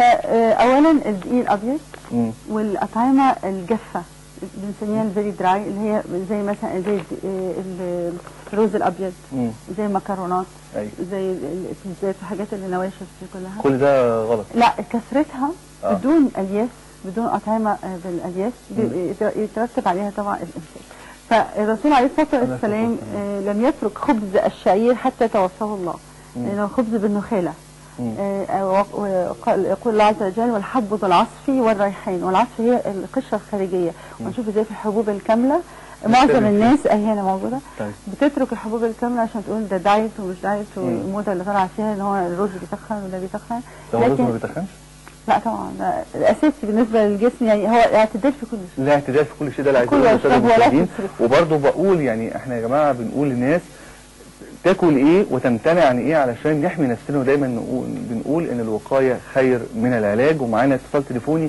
فاولا الدقيق الابيض مم. والاطعمه الجافه بنسميها الفيري دراي اللي هي زي مثلا زي الد- آه، ال- الرز الابيض مم. زي المكرونات ايوه زي ال- البيتزات الحاجات اللي نواشف دي كلها كل ده غلط لا كثرتها آه. بدون الياف بدون اطعمه آه، بالالياف بي- يترتب عليها طبعا الامساك فالرسول عليه الصلاه عليه والسلام الصلاة آه، لم يترك خبز الشعير حتى توفاه الله لانه خبز بالنخاله مم. آه، وق- وقال- يقول الله عز وجل والحب ذو العصف والريحان والعصف هي القشره الخارجيه ونشوف ازاي في الحبوب الكامله معظم نختلف الناس اهي هنا موجوده طيب بتترك الحبوب الكامله عشان تقول ده دايت ومش دايت والموضه اللي طالعه فيها ان هو الرز بيتخن وده بيتخن ده هو الرز ما بيتخنش لا طبعا ده الاساسي بالنسبه للجسم يعني هو اعتدال في كل شيء لا اعتدال في كل شيء ده اللي عايز كل اقوله واشرب للسادة ولا المشاهدين. تسرف. وبرضه بقول يعني احنا يا جماعه بنقول للناس تاكل ايه وتمتنع عن ايه علشان نحمي نفسنا ودايما نقول بنقول ان الوقايه خير من العلاج ومعانا اتصال تليفوني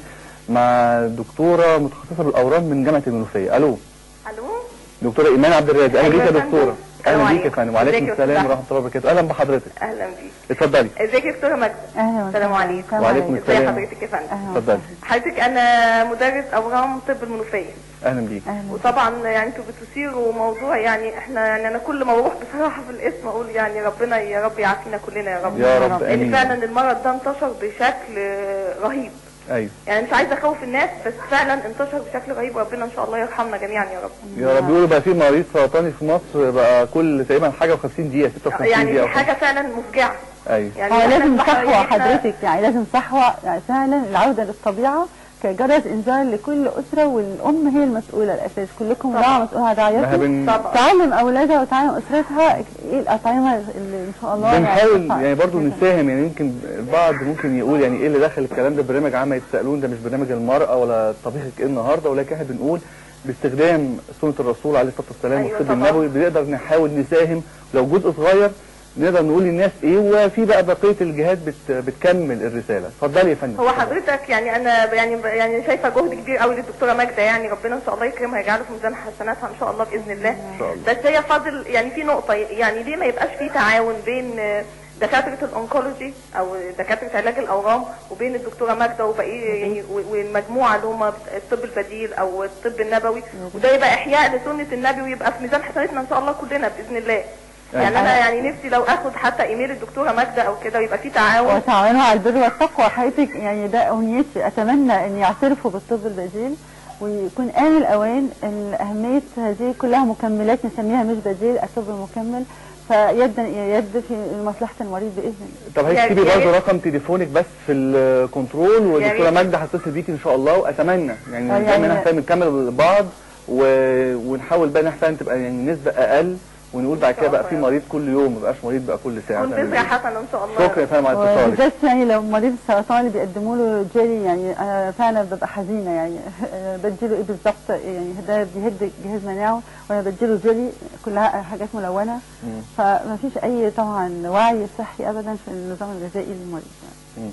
مع دكتوره متخصصه بالاورام من جامعه المنوفيه الو الو دكتوره ايمان عبد الرازق اهلا أيوة بيك يا يا فندم. دكتوره السلام اهلا بيك يا عليكم. فندم وعليكم ازيك يا السلام أستاذ ورحمه الله وبركاته اهلا بحضرتك اهلا بيك اتفضلي ازيك يا دكتوره ماجده اهلا السلام عليكم وعليكم ازي السلام. حضرتك يا فندم أهلا اتفضلي حضرتك انا مدرس اورام طب المنوفيه اهلا بيك اهلا وطبعا يعني انتوا بتثيروا موضوع يعني احنا يعني انا كل ما بروح بصراحه في الاسم اقول يعني ربنا يا رب يعافينا كلنا يا رب يا رب لان امين فعلا المرض ده انتشر بشكل آه، رهيب ايوه يعني مش عايزه اخوف الناس بس فعلا انتشر بشكل رهيب ربنا ان شاء الله يرحمنا جميعا يا رب يا رب بيقولوا بقى في مريض سرطاني في مصر بقى كل تقريبا حاجه و50 دقيقه 56 يعني دقيقه دي حاجه فعلا مفجعه ايوه يعني هو إحنا لازم صحوة بحريتنا- حضرتك يعني لازم صحوة يعني فعلا العودة للطبيعة كجرس انذار لكل أسرة والأم هي المسؤولة الأساس كلكم طبعا. راعي مسؤول عن ما رعايتكم بن... طبعا تعلم أولادها وتعلم أسرتها إيه الأطعمة اللي إن شاء الله بنحاول تنفع. يعني برضو نساهم يعني يمكن البعض ممكن يقول يعني ايه اللي دخل الكلام ده برنامج عامة يتسألون ده مش برنامج المرأة ولا طبيخك ايه النهارده ولكن احنا بنقول باستخدام سنة الرسول عليه الصلاة والسلام أيوة والطب طبعا. النبوي بنقدر نحاول نساهم لو جزء صغير نقدر نقول للناس ايه وفي بقى بقية الجهات بت بتكمل الرسالة اتفضلي يا فندم هو حضرتك يعني انا يعني يعني شايفه جهد كبير قوي للدكتوره ماجده يعني ربنا ان شاء الله يكرمها يجعله في ميزان حسناتها ان شاء الله باذن الله ان شاء الله بس هي فاضل يعني في نقطه يعني ليه ما يبقاش في تعاون بين آه، دكاتره الانكولوجي او دكاتره علاج الاورام وبين الدكتوره ماجده وبقيه يعني و- والمجموعه اللي هم الطب البديل او الطب النبوي وده يبقى احياء لسنه النبي ويبقى في ميزان حسناتنا ان شاء الله كلنا باذن الله يعني انا يعني نفسي لو اخد حتى ايميل الدكتوره ماجده او كده ويبقى في تعاون وتعاونوا على البر والتقوى حضرتك يعني ده أمنيتي أتمنى أن يعترفوا بالطب البديل ويكون آن الأوان إن أهمية هذه كلها مكملات نسميها مش بديل الطب المكمل فيد يد في مصلحة المريض بإذن الله طب يا هتسيبي ريت. برضه رقم تليفونك بس في الكنترول والدكتوره ريت. ماجده هتتصل بيكي ان شاء الله واتمنى يعني آه، دايما يعني- احنا بنكمل بعض و... ونحاول بقى ان احنا تبقى يعني نسبه اقل ونقول بعد كده بقى في مريض كل يوم ما بقاش مريض بقى كل ساعه كنت تعمل تسرع إيه؟ حسن ان شاء الله شكرا يا فندم على اتصالك وبالذات يعني لو مريض السرطان اللي بيقدموا له جيلي يعني انا فعلا ببقى حزينه يعني بديله ايه بالظبط يعني ده بيهد جهاز مناعه وانا بديله جيلي كلها حاجات ملونه مم. فما فيش اي طبعا وعي صحي ابدا في النظام الغذائي للمريض يعني.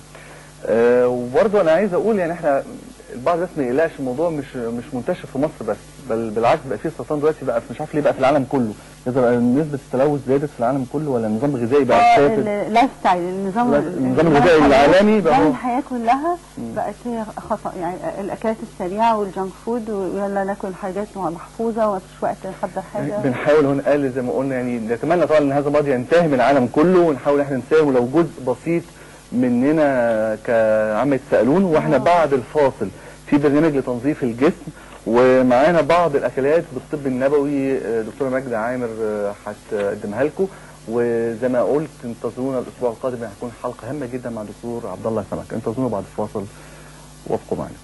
آه وبرضه انا عايز اقول يعني احنا البعض الناس ما يقلقش الموضوع مش مش منتشر في مصر بس بل بالعكس بقى في سرطان دلوقتي بقى في- مش عارف ليه بقى في العالم كله إذا بقى نسبه التلوث زادت في العالم كله ولا النظام الغذائي بقى آه، فاسد اللايف ستايل النظام لا- النظام الغذائي الحياة- العالمي بقى نظام هو- الحياه كلها بقت هي خطا يعني الاكلات السريعه والجانك فود ويلا ناكل حاجات محفوظه ومفيش وقت نحضر حاجه بنحاول هون نقلل زي ما قلنا يعني نتمنى طبعا ان هذا المرض ينتهي من العالم كله ونحاول احنا نساهم لو جزء بسيط مننا كعامة يتسألون واحنا آه. بعد الفاصل في برنامج لتنظيف الجسم ومعانا بعض الاكلات بالطب النبوي آه، دكتوره ماجده عامر آه، هتقدمها لكم وزي ما قلت انتظرونا الاسبوع القادم هتكون حلقه هامه جدا مع دكتور عبد الله سمك انتظرونا بعد الفاصل وابقوا معنا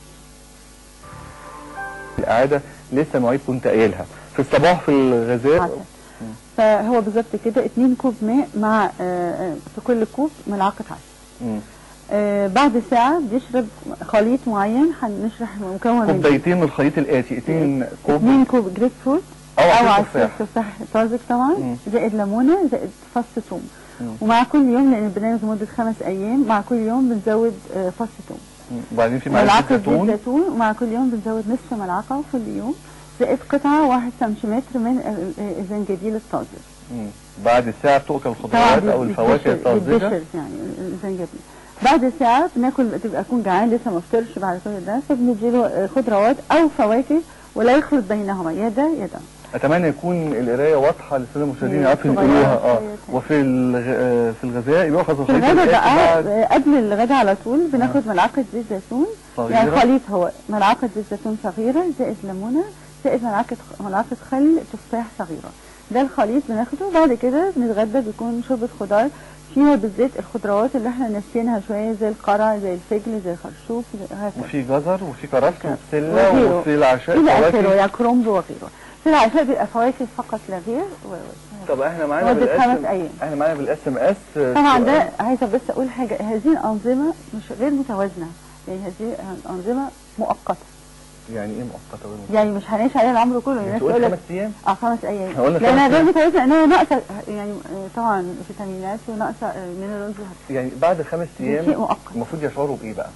القعده لسه مواعيد كنت قايلها في الصباح في الغذاء عسل. فهو بالظبط كده 2 كوب ماء مع آه، آه، في كل كوب ملعقه عسل مم. آه، بعد ساعة بيشرب خليط معين هنشرح مكون من كوبايتين من الخليط الآتي 2 كوب 2 كوب جريب فروت أو أو عصير عصير تفاح تفاح طازج طبعا مم. زائد ليمونة زائد فص ثوم مم. ومع كل يوم لأن البرنامج لمدة خمس أيام مع كل يوم بنزود آه، فص ثوم مم. وبعدين في معلقة ملعقة زيت زيتون زيتون ومع كل يوم بنزود نصف ملعقة كل يوم زائد قطعة واحد سنتيمتر من ال- ال- الزنجبيل الطازج مم. بعد ساعة تؤكل الخضروات أو الفواكه الطازجة الطازجة يعني الزنجبيل بعد ساعة بناكل تبقى أكون جعان لسه ما فطرش بعد كل ده فبنديله آه، خضروات أو فواكه ولا يخلط بينهما يا ده يا ده أتمنى يكون القراية واضحة للسادة المشاهدين هي يعرفوا صغيرة يقولوها اه شوية. وفي الغ... آه، في الغذاء يؤخذ في الخليط الغدا الآتي بقى بعد آه، قبل الغدا على طول بناخد ملعقة زيت زيتون يعني صغيرة خليط هو ملعقة زيت زيتون صغيرة زائد ليمونة زائد ملعقة ملعقة خل تفاح صغيرة ده الخليط بناخده بعد كده بنتغدى بيكون شوربة خضار فيها بالذات الخضروات اللي احنا ناسيينها شوية زي القرع زي الفجل زي الخرشوف زي هكذا وفي جزر وفي كرفس وغيره. وبسلة وفي العشاء إلى آخره فواكه يعني كرومب وغيره في العشاء بيبقى فواكه فقط لا غير و... طب احنا معانا مدة خمس بالاس أيام. احنا معانا بالاس ام اس طبعا ده عايزه بس اقول حاجه هذه الانظمه مش غير متوازنه يعني هذه الانظمه مؤقته يعني ايه مؤقتة غير مؤقتة؟ يعني مش هنعيش عليها العمر كله انت الناس قلت تقول لك خمس ايام اه خمس ايام احنا قلنا لانها خمس غير أيام. متوازنه انها ناقصه يعني آه، طبعا فيتامينات وناقصه آه، مينرالز وهكذا. يعني بعد خمس شيء ايام مؤقت المفروض يشعروا بايه بقى؟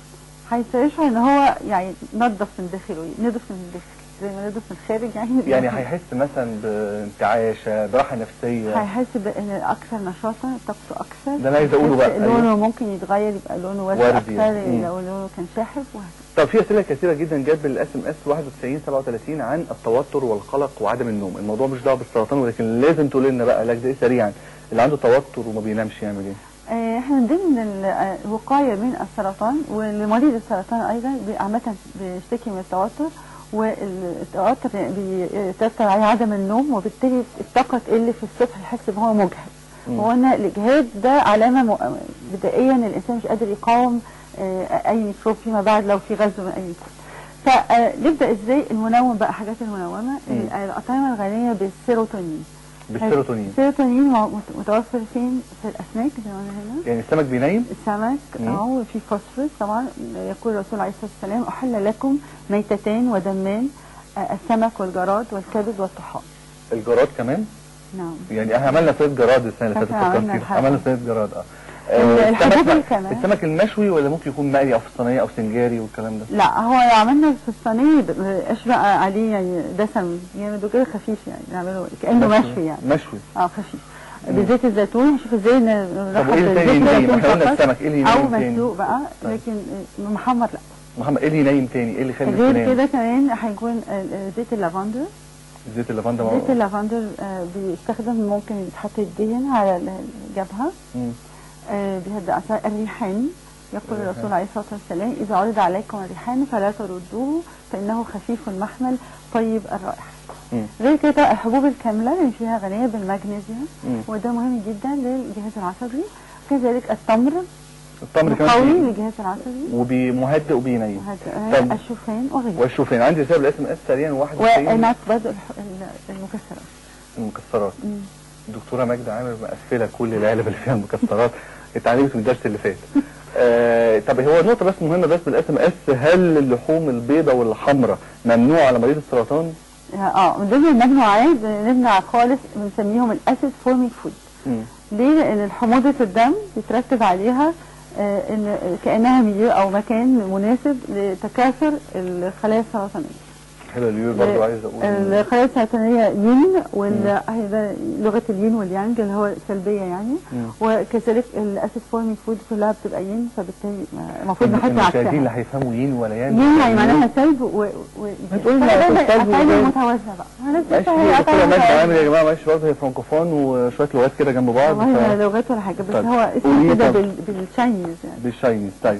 هيشعر ان هو يعني نظف من داخله نضف من الداخل زي ما نضف من الخارج يعني يعني هيحس مثلا بانتعاش براحه نفسيه هيحس بان اكثر نشاطا طاقته اكثر ده انا عايز اقوله بقى لونه أيوة. ممكن يتغير يبقى لونه وردي وردي. اكثر مم. لو لونه كان شاحب وهكذا طب في اسئله كثيره جدا جت بالاس ام اس 91 37 عن التوتر والقلق وعدم النوم الموضوع مش دعوه بالسرطان ولكن لازم تقول لنا بقى علاج ده ايه سريعا اللي عنده توتر وما بينامش يعمل ايه آه، احنا من ضمن ال- الوقايه من السرطان ولمريض السرطان ايضا بي- عامه بيشتكي من التوتر والتوتر بيترتب عليه عدم النوم وبالتالي الطاقه تقل في الصبح يحس ان هو مجهد مم. هو ان الاجهاد ده علامه م- بدائيه ان الانسان مش قادر يقاوم آه، اي ميكروب فيما بعد لو في غزو من اي ميكروب فنبدا ازاي المنوم بقى حاجات المنومه مم. الاطعمه الغنيه بالسيروتونين بالسيروتونين السيروتونين مو- متوفر فين في الاسماك زي ما قلنا هنا يعني السمك بينيم السمك مم. اه وفي فوسفورس طبعا يقول الرسول عليه الصلاه والسلام احل لكم ميتتان ودمان آه، السمك والجراد والكبد والطحال الجراد كمان نعم يعني احنا عملنا صيد جراد السنه اللي فاتت فاكرة عملنا فكرت فيها الحلقة. عملنا صيد جراد اه ال- آه، الحبوب السمك كمان. السمك المشوي ولا ممكن يكون مقلي او في الصينيه او سنجاري والكلام ده لا هو عملنا في الصينيه ب- ايش بقى عليه يعني دسم جامد وكده خفيف يعني نعمله كانه مشوي يعني مشوي اه خفيف بزيت الزيتون نشوف ازاي ن- طب نرحب ايه اللي بزيت تاني ينيم الزيتون احنا قلنا فقط السمك ايه اللي او ينيم تاني مسلوق بقى طيب. لكن آه، محمر لا محمد ايه اللي ينيم تاني ايه اللي يخلي الناس غير تنام كده كمان هيكون آه، آه، زيت اللافندر زيت اللافندر زيت مع- اللافندر آه، بيستخدم ممكن يتحط يدهن على الجبهة مم. آه، بيهدأ أعصاب الريحان يقول الريحان. الرسول عليه الصلاة والسلام إذا عرض عليكم الريحان فلا تردوه فإنه خفيف المحمل طيب الرائحة مم. غير كده الحبوب الكاملة اللي فيها غنية بالمغنيسيوم مم. وده مهم جدا للجهاز العصبي كذلك التمر التمر قوي كمان فيه للجهاز العصبي وبيمهدئ وبينيم وهذا طب- الشوفان وغيره والشوفان عندي رساله بالاس ام اس سريعا 91 ونات برضه الح- ال- المكسرات المكسرات مم. الدكتوره ماجده عامر مقفله كل العلب اللي فيها المكسرات اتعلمت من الدرس اللي فات آه طب هو نقطه بس مهمه بس بالاس ام اس هل اللحوم البيضاء والحمراء ممنوع على مريض السرطان؟ اه من ضمن المجموعات بنمنع خالص بنسميهم الاسيد فورمينج فود مم. ليه؟ لان حموضه الدم بيترتب عليها آه ان كانها ميليو او مكان مناسب لتكاثر الخلايا السرطانيه. حلو اليور برضه عايز اقول إن- الخلايا السرطانيه ين وال هذا لغه الين واليانج اللي هو سلبيه يعني مم. وكذلك الاسيد فورمينج فود كلها بتبقى ين فبالتالي ما- المفروض نحط المشاهدين اللي عكسها. هيفهموا ين ولا يان ين يعني معناها سلب و, و... بتقول ما فده في سلب أفعال وإيجاب. متوازنه بقى. أنا لسه ماشي هي دكتوره أفعال ماجده متوازنة. عامر يا جماعه معلش برضه هي فرانكوفون وشويه لغات كده جنب بعض والله ف... لا لغات ولا حاجه بس طيب. هو قولي اسمه كده طب. بال... بالتشاينيز يعني بالشاينيز طيب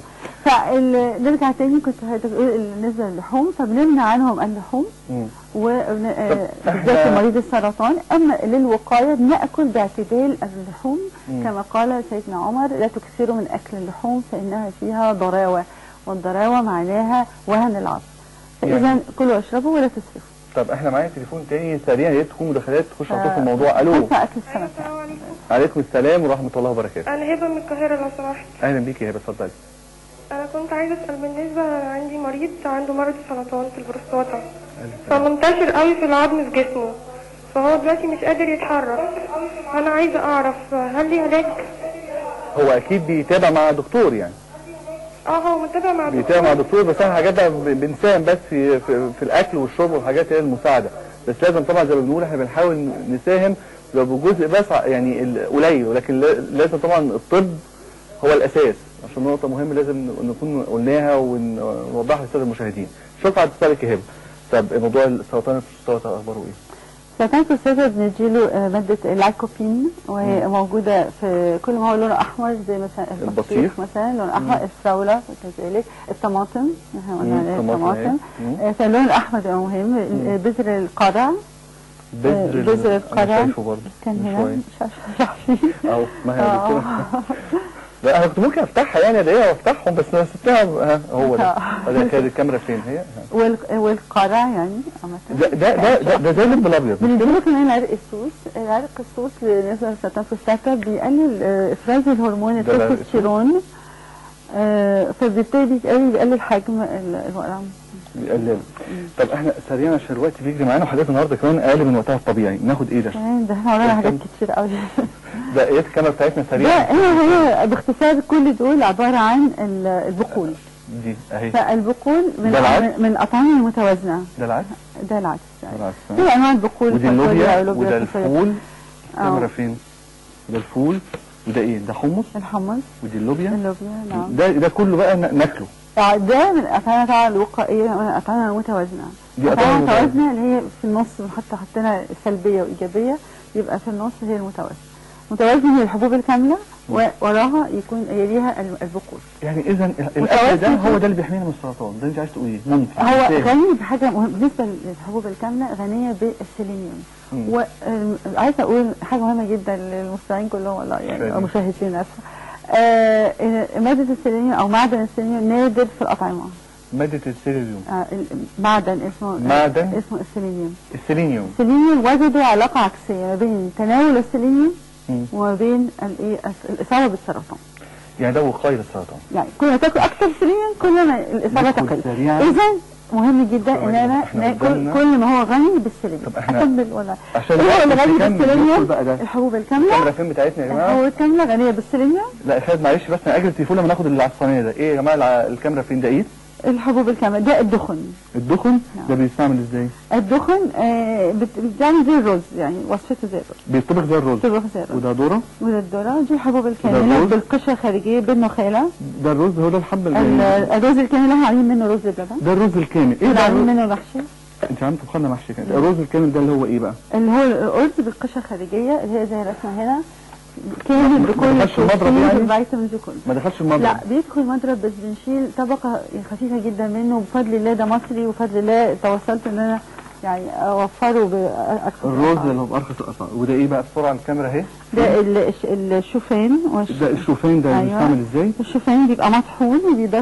فنرجع تاني كنت هتقول بالنسبه للحوم فبنمنع عنهم اللحوم مم. وبالذات إحنا- مريض السرطان اما للوقايه بناكل باعتدال اللحوم مم. كما قال سيدنا عمر لا تكثروا من اكل اللحوم فانها فيها ضراوه والضراوه معناها وهن العصب فاذا يعني- كلوا واشربوا ولا تسرفوا طب احنا معايا تليفون تاني سريع يا ريت تكون مداخلات تخش على طول في الموضوع الو خمسة اكل السمك السلام عليكم عليكم السلام ورحمه الله وبركاته انا هبه من القاهره لو سمحت اهلا بيكي يا هبه اتفضلي انا كنت عايزه اسال بالنسبه أنا عندي مريض عنده مرض السرطان في البروستاتا فمنتشر قوي في العظم في جسمه فهو دلوقتي مش قادر يتحرك انا عايزه اعرف هل ليه علاج هو اكيد بيتابع مع دكتور يعني اه هو متابع مع بيتابع مع دكتور دكتور بس احنا حاجات بقى ب- بنساهم بس في, في في الاكل والشرب والحاجات هي المساعده بس لازم طبعا زي ما بنقول احنا بنحاول نساهم لو بجزء بس ع- يعني ال- قليل ولكن لا- لازم طبعا الطب هو الاساس عشان نقطه مهمه لازم نكون قلناها ونوضحها للساده المشاهدين شكرا على اتصالك يا هبه طب موضوع السرطان البروستاتا اخباره ايه؟ سرطان البروستاتا بنديله آه، مادة اللايكوبين وهي موجودة في كل ما هو لونه أحمر زي مثلا البطيخ. البطيخ مثلا لون أحمر الفراولة وكذلك الطماطم احنا قلنا مم، عليها الطماطم الطماطم أهي. مم. آه، فاللون الأحمر ده مهم ال- بذر القرع بذر بذر ال- القرع انا شايفه برضه كان من هنا شوية. مش عارفة راح فين اهو ما هي آه. دكتورة. لا انا كنت ممكن افتحها يعني اضايقها وافتحهم بس انا سبتها ها هو ده آه. ده كانت الكاميرا فين هي ها. وال- والقرع يعني عامة ده ده ده ده, ده زي اللب الابيض بنديله كمان عرق السوس العرق السوس بالنسبه لسرطان البروستاتا بيقلل آه، افراز الهرمون ده العرق التستوستيرون آه، فبالتالي بيقلل بيقلل حجم ال- الورم بيقلل طب احنا سريعا عشان الوقت بيجري معانا وحاجات النهارده كمان اقل من وقتها الطبيعي ناخد ايه ده؟ كمان ده احنا ورانا حاجات كتير قوي ده ايه الكاميرا بتاعتنا ده سريعا هي هي باختصار كل دول عباره عن ال- البقول دي اهي فالبقول من ده العدس؟ من- من الاطعمه المتوازنه ده العدس ده العدس ده العدس في انواع البقول ودي فاصوليا، اللوبيا لوبيا، وده فاصوليا. الفول آه. الكاميرا فين ده الفول وده ايه ده حمص الحمص ودي اللوبيا اللوبيا نعم ده ده كله بقى نا- ناكله يعني ده من الأطعمة طبعا الوقائية من الأطعمة المتوازنة دي الأطعمة أطعمة المتوازنة اللي هي في النص بنحط حطينا سلبية وإيجابية يبقى في النص هي المتوازنة المتوازنة هي الحبوب الكاملة ووراها يكون يليها ال- البقول يعني اذا الاكل متوازن ده هو في- ده اللي بيحمينا من السرطان ده انت عايز تقول ايه ممكن هو يستاهل. غني بحاجة مهمة بالنسبة للحبوب الكاملة غنية بالسيلينيوم مم. وعايزة أقول حاجة مهمة جدا للمستمعين كلهم والله يعني فعلا. أو مشاهدين آسفة آه إن مادة السيلينيوم أو معدن السيلينيوم نادر في الأطعمة ماده السيلينيوم آه معدن اسمه معدن؟ اسمه السيلينيوم السيلينيوم السيلينيوم وجدوا علاقة عكسية ما بين تناول السيلينيوم مم. وما بين الايه الس- الإصابة بالسرطان يعني ده وقايه للسرطان يعني كل ما تاكل أكثر سيلينيوم كل ما الإصابة ندخل تقل سريعاً. إذا مهم جدا طبعاً إن أنا إحنا ناكل قدامنا- كل ما هو غني بالسيلينيوم طب إحنا أكمل ولا عشان إيه هو اللي الوقت غني يكمل، ندخل بالسيلينيوم بقى ده. الحبوب الكاميرا الكاملة فين بتاعتنا يا جماعه الحبوب الكاملة غنية بالسيلينيوم لا خالد معلش بس انا اجل التليفون لما ناخد اللي على الصينيه ده ايه يا جماعه الع- الكاميرا فين ده ايه الحبوب الكاملة ده الدخن الدخن ده بيستعمل ازاي الدخن آه بت- بتعمل زي الرز يعني وصفته زي الرز بيطبخ زي الرز تطبخ زي الرز وده ذره وده الذرة دي الحبوب الكاملة الرز؟ بالقشرة الخارجية بالنخالة ده الرز هو ده الحبه ال- اللي الرز الكامل اللي احنا عاملين منه رز بلبن ده الرز الكامل ايه اللي ده عاملين الرز- منه محشي انت عم تبخلنا محشي كده الرز الكامل ده اللي هو ايه بقى اللي هو الأرز بالقشرة الخارجية اللي هي زي الرسمة هنا كامل بكل دخلش المضرب البروتين يعني؟ والفيتامينز كله ما دخلش المضرب لا بيدخل مضرب بس بنشيل طبقة خفيفة جدا منه بفضل الله ده مصري وبفضل الله توصلت ان انا يعني اوفره بأرخص الرز الأسعار. اللي هو بارخص الاسعار وده ايه بقى بسرعه على الكاميرا اهي ده ال- الش- الشوفان والش- ده الشوفان ده أيوة. بيستعمل ازاي الشوفان بيبقى مطحون وبيضاف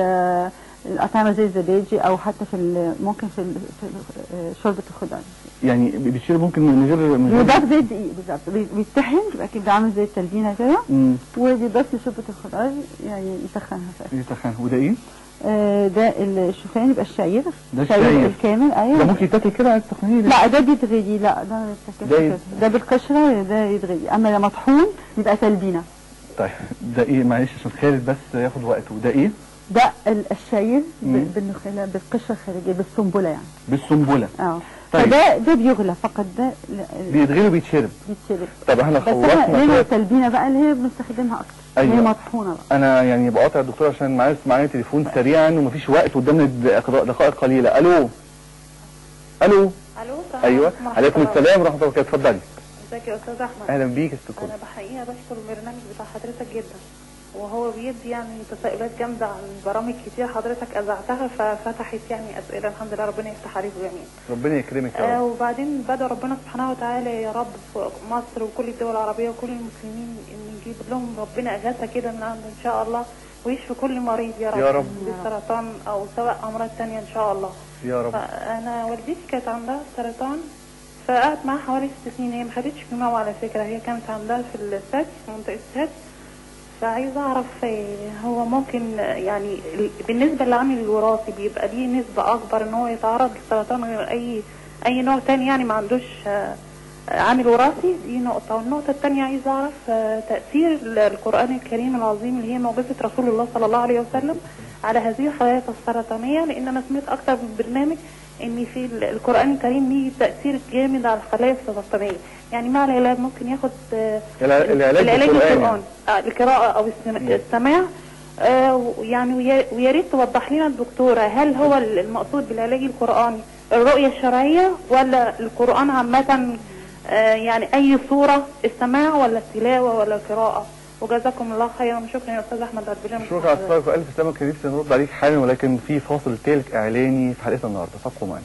لل الأطعمة زي الزبادي أو حتى في ال- ممكن في, ال- في آه، شوربة الخضار يعني بيشيل ممكن من غير من غير بيضاف زي الدقيق بالظبط بي- بيتطحن يبقى كده عامل زي التلبينة كده مم. وبيضاف لشوربة الخضار يعني يسخنها فيها يسخن وده ايه آه، ده الشوفان يبقى الشعير ده الشعير. الكامل ده ايوه ممكن يتاكل كده على التقنيه لا ده بيتغلي لا ده ما يتاكلش ده كده. ي- ده بالقشرة ده يتغلي أما لما مطحون يبقى تلبينة طيب ده ايه معلش عشان خالد بس ياخد وقته ده ايه ده ال- الشعير مم. ب- بالنخالة بالقشرة الخارجية بالسنبلة يعني بالسنبله اه طيب. فده ده بيغلى فقط ده ل- بيتغلي وبيتشرب بيتشرب طب احنا بس احنا خلصنا لنا كده. التلبينه بقى اللي هي بنستخدمها اكتر اللي هي أيوة. مطحونه بقى انا يعني بقاطع الدكتور عشان معايا معايا تليفون سريعا ومفيش وقت قدامنا دقائق دقائق قليله الو الو الو السلام ايوه عليكم ورحمة عليكم الله. السلام ورحمه الله وبركاته اتفضلي ازيك يا استاذ احمد اهلا بيك يا ست الكل انا بحقيقه بشكر البرنامج بتاع حضرتك جدا وهو بيدي يعني تساؤلات جامده عن برامج كتير حضرتك اذعتها ففتحت يعني اسئله الحمد لله ربنا يفتح عليكم جميعا ربنا يكرمك يا آه رب وبعدين بدأ ربنا سبحانه وتعالى يا رب في مصر وكل الدول العربية وكل المسلمين ان يجيب لهم ربنا اجازة كده من عنده ان شاء الله ويشفي كل مريض يا رب, يا رب. بالسرطان او سواء امراض تانية ان شاء الله يا رب فانا والدتي كانت عندها سرطان فقعدت معاها حوالي ست سنين هي ما خدتش كيماوي على فكرة هي كانت عندها في السد في منطقة السد فعايزة أعرف آه، هو ممكن آه، يعني ال- بالنسبة للعامل الوراثي بيبقى ليه نسبة أكبر إن هو يتعرض للسرطان غير أي أي نوع تاني يعني ما عندوش آه، آه، عامل وراثي دي نقطة والنقطة التانية عايزة أعرف آه، تأثير ال- القرآن الكريم العظيم اللي هي معجزة رسول الله صلى الله عليه وسلم على هذه الخلايا السرطانية لأن أنا سمعت أكتر من برنامج ان في ال- القران الكريم ليه تاثير جامد على الخلايا السرطانيه يعني مع العلاج ممكن ياخد آه، الع- العلاج العلاج بالقرآن القران آه، القراءه او السم- السماع آه، يعني ويا- ويا ريت توضح لنا الدكتوره هل هو ال- المقصود بالعلاج القراني الرؤيه الشرعيه ولا القران عامه آه، يعني اي صوره السماع ولا التلاوه ولا القراءه وجزاكم الله خيرا شكرا يا استاذ احمد على البرنامج شكرا على اتصالك والف سلامه كان نفسي نرد عليك حالا ولكن في فاصل تالت اعلاني في حلقتنا النهارده فابقوا معانا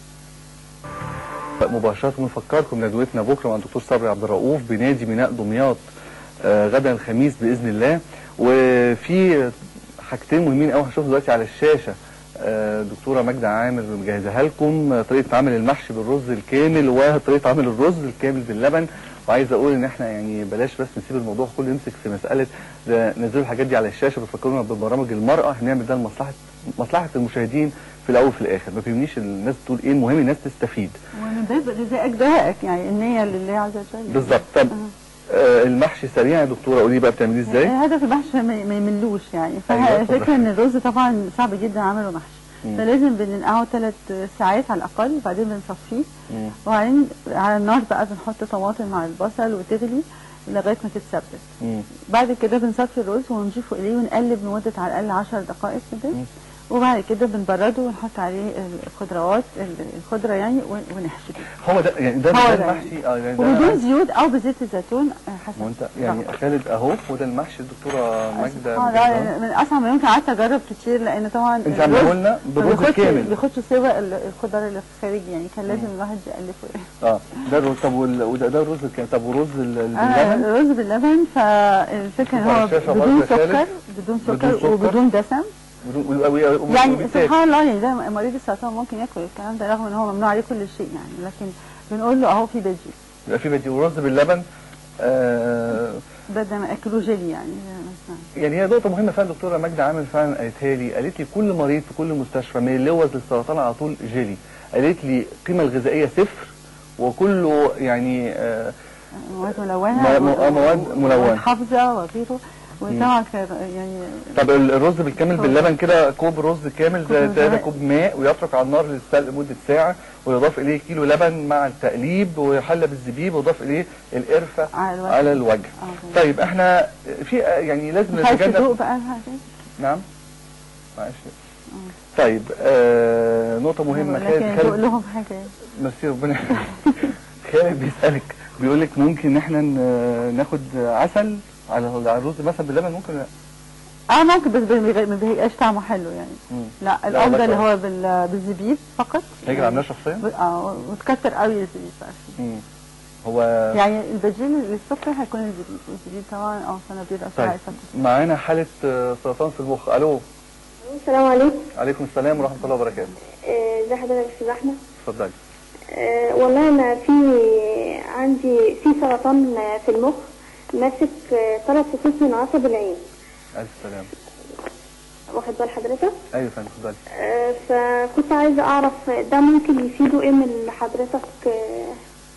مباشرة نفكركم ندوتنا بكرة مع الدكتور صبري عبد الرؤوف بنادي ميناء دمياط آه، غدا الخميس بإذن الله وفي حاجتين مهمين قوي هنشوفهم دلوقتي على الشاشة آه، دكتورة ماجدة عامر مجهزها لكم آه، طريقة عمل المحشي بالرز الكامل وطريقة عمل الرز الكامل باللبن وعايز اقول ان احنا يعني بلاش بس نسيب الموضوع كله يمسك في مسألة ده نزلوا الحاجات دي على الشاشة بتفكرونا ببرامج المرأة هنعمل ده لمصلحة مصلحة المشاهدين في الاول وفي الاخر ما بيهمنيش الناس تقول ايه المهم الناس تستفيد ومن باب رزقك دعائك يعني النية لله عز وجل بالظبط طب آه المحشي سريع يا دكتوره قولي بقى بتعمليه ازاي هدف المحشي ما ما يملوش يعني أيوة، فالفكره اتفضل. ان الرز طبعا صعب جدا عمله محشي مم. فلازم بننقعه ثلاث ساعات على الاقل وبعدين بنصفيه مم. وبعدين على النار بقى بنحط طماطم مع البصل وتغلي لغايه ما تتسبك مم. بعد كده بنصفي الرز ونضيفه اليه ونقلب لمده على الاقل 10 دقائق كده مم. وبعد كده بنبرده ونحط عليه الخضروات الخضره يعني ون- ونحشي بيه. هو ده يعني ده, هو ده ده. المحشي اه يعني ده وبدون زيوت او بزيت الزيتون آه، حسب ما انت يعني رغبتك. خالد اهو وده المحشي الدكتوره ماجده سبحان الله مجدها. يعني من اصعب ما يمكن قعدت اجرب كتير لان طبعا انت الرز عامله لنا ما بالرز بياخدش- الكامل بياخدش سوا ال- الخضار اللي في الخارج يعني كان لازم الواحد يألفه اه ده الرز طب وال- وده ده الرز الكامل طب ورز ال- ال- آه باللبن الرز باللبن فالفكره ان على هو الشاشة بدون برضه يا خالد. سكر بدون بدون سكر سكر. وبدون دسم بدون- وال- وال- وال- يعني وبالتالي- سبحان الله يعني ده مريض السرطان ممكن ياكل الكلام ده رغم ان هو ممنوع عليه كل شيء يعني لكن بنقول له اهو في بديل يبقى في بدي ورز باللبن آه بدل ما اكلوا جيلي يعني مثلا يعني هي نقطة مهمة فعلا الدكتورة ماجدة عامل فعلا قالتها لي قالت لي كل مريض في كل مستشفى ما يلوث للسرطان على طول جيلي قالت لي القيمة الغذائية صفر وكله يعني آه مواد ملونه م- م- مواد ملونة. حافظه وغيره وطبعا كان يعني طب ال- الرز بالكامل هو- باللبن كده كوب رز كامل كوب ده رز ده ماء. كوب ماء ويترك على النار للسلق لمدة ساعة ويضاف إليه كيلو لبن مع التقليب ويحلى بالزبيب ويضاف إليه القرفة على الوجه. على الوجه آه. طيب احنا في يعني لازم مش عايز نتجنب تدوق بقى الحاجات نعم معلش طيب آه نقطة مهمة لكن خالد تدوق خالد لهم حاجه ميرسي ربنا يخليك. خالد بيسألك بيقول لك ممكن ان احنا ن- ناخد عسل على على الرز مثلا باللبن ممكن لا اه ممكن بس بي- ما بيبقاش طعمه حلو يعني مم. لا لا، الافضل ده اللي كويس. هو بال- بالزبيب فقط هيجي يعني عاملاه شخصيا ب- اه وتكتر قوي الزبيب بقى فيه. مم. هو يعني البديل للسكر هيكون الزبيب والزبيب طبعا اه سنه بيبقى طيب طيب. معانا حالة آه، سرطان في المخ الو السلام عليكم عليكم السلام ورحمة الله وبركاته آه، ازي حضرتك يا استاذ احمد اتفضلي آه، والله انا في عندي في سرطان في المخ ماسك ثلاث فصوص من عصب العين ألف سلام واخد بال حضرتك أيوة يا فندم اتفضلي آه، فكنت عايزه اعرف ده ممكن يفيده ايه من اللي حضرتك آه،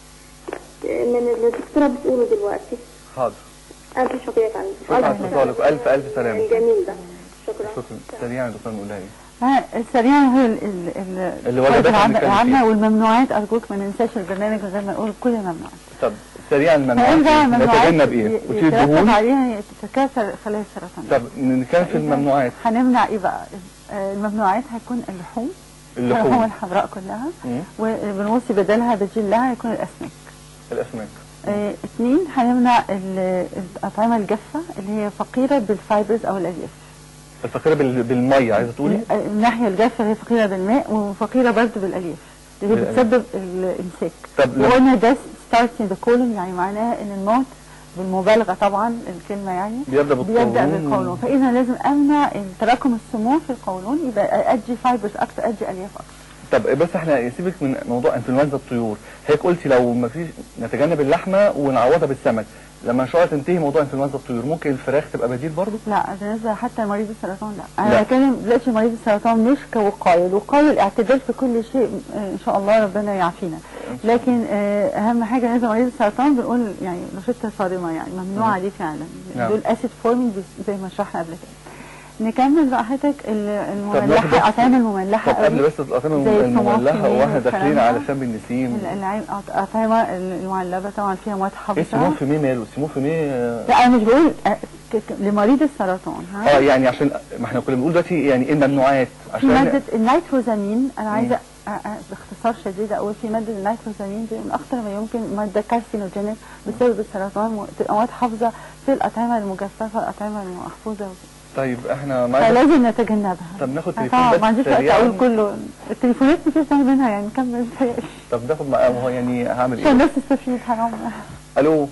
من اللي الدكتوره بتقوله دلوقتي حاضر الف شكرا على شكرا على اتصالك ألف ألف سلام الجميل ده شكرا شكرا سريعا يا دكتور نقولها ايه ها السريع هو ال- ال- ال- الوجبات اللي العامة- بنتكلم العامة فيها. والممنوعات ارجوك ما ننساش البرنامج من غير ما نقول كل الممنوعات طب سريعا فإن بقى الممنوعات الممنوعات نتجنب ايه؟ ي- قلت لي يترتب الدهون عليها تتكاثر خلايا السرطان طب نتكلم في الممنوعات هنمنع ايه بقى آه، الممنوعات هيكون اللحوم اللحوم اللحوم الحمراء كلها مم. وبنوصي بدلها بديل لها يكون الاسماك الأسماك آه، اثنين هنمنع ال- الأطعمة الجافة اللي هي فقيرة بالفايبرز أو الألياف الفقيرة بال- بالمية عايزة تقولي؟ ال- الناحية الجافة هي فقيرة بالماء وفقيرة برضه بالألياف اللي هي بالألياف. بتسبب الإمساك طب لو- وقلنا ده starts in the colon يعني معناها إن الموت بالمبالغة طبعا الكلمة يعني بيبدأ بالقولون بيبدأ بالقولون فإذا لازم أمنع تراكم السموم في القولون يبقى أدي فايبرز أكتر أدي ألياف أكتر طب بس احنا سيبك من موضوع انفلونزا الطيور هيك قلتي لو ما فيش نتجنب اللحمه ونعوضها بالسمك لما ان شاء الله تنتهي موضوع انفلونزا الطيور ممكن الفراخ تبقى بديل برضه لا بالنسبه حتى مريض السرطان لا لا. انا بتكلم دلوقتي مريض السرطان مش كوقايه الوقايه الاعتدال في كل شيء آه، ان شاء الله ربنا يعافينا لكن آه، اهم حاجه بالنسبه لمريض السرطان بنقول يعني روشته صارمه يعني ممنوع عليه فعلا نعم. دول اسيد فورمينج زي ما شرحنا قبل كده نكمل بقى حضرتك ال- ناخد المملحه بس- الاطعمه المملحه طب قبل قوي. بس الاطعمه زي المملحه الطماطم واحنا والكلام داخلين ده. على شم النسيم ال- العين- الأطعمة المعلبة طبعا فيها مواد ايه سموم حافظة في ميه ماله سموم في ميه آه، لا أنا مش بقول آه، ك- ك- لمريض السرطان ها اه يعني عشان ما احنا كنا بنقول دلوقتي يعني ايه الممنوعات في عشان مادة النيتروزامين أنا مم. عايزة أ- أ- باختصار شديد أقول في مادة النيتروزامين دي من أخطر ما يمكن مادة كارسينوجينيك بسبب السرطان وتبقى مواد حافظة في الأطعمة المجففة الأطعمة المحفوظة طيب احنا معانا فلازم نتجنبها طب ناخد أنا تليفون طبعا بس ما عنديش وقت سريعاً. أقول كله التليفونات مفيش داعي منها يعني نكمل طب ناخد مع هو يعني هعمل عشان ايه الناس تستفيد حرام الو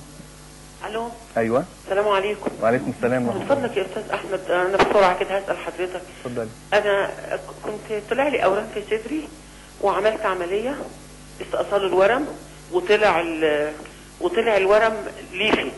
الو ايوه السلام عليكم وعليكم السلام من ورحمه الله فضلك يا استاذ احمد انا بسرعه كده هسال حضرتك اتفضلي انا كنت طلع لي اورام في صدري وعملت عمليه استئصال الورم وطلع ال- وطلع الورم ليفي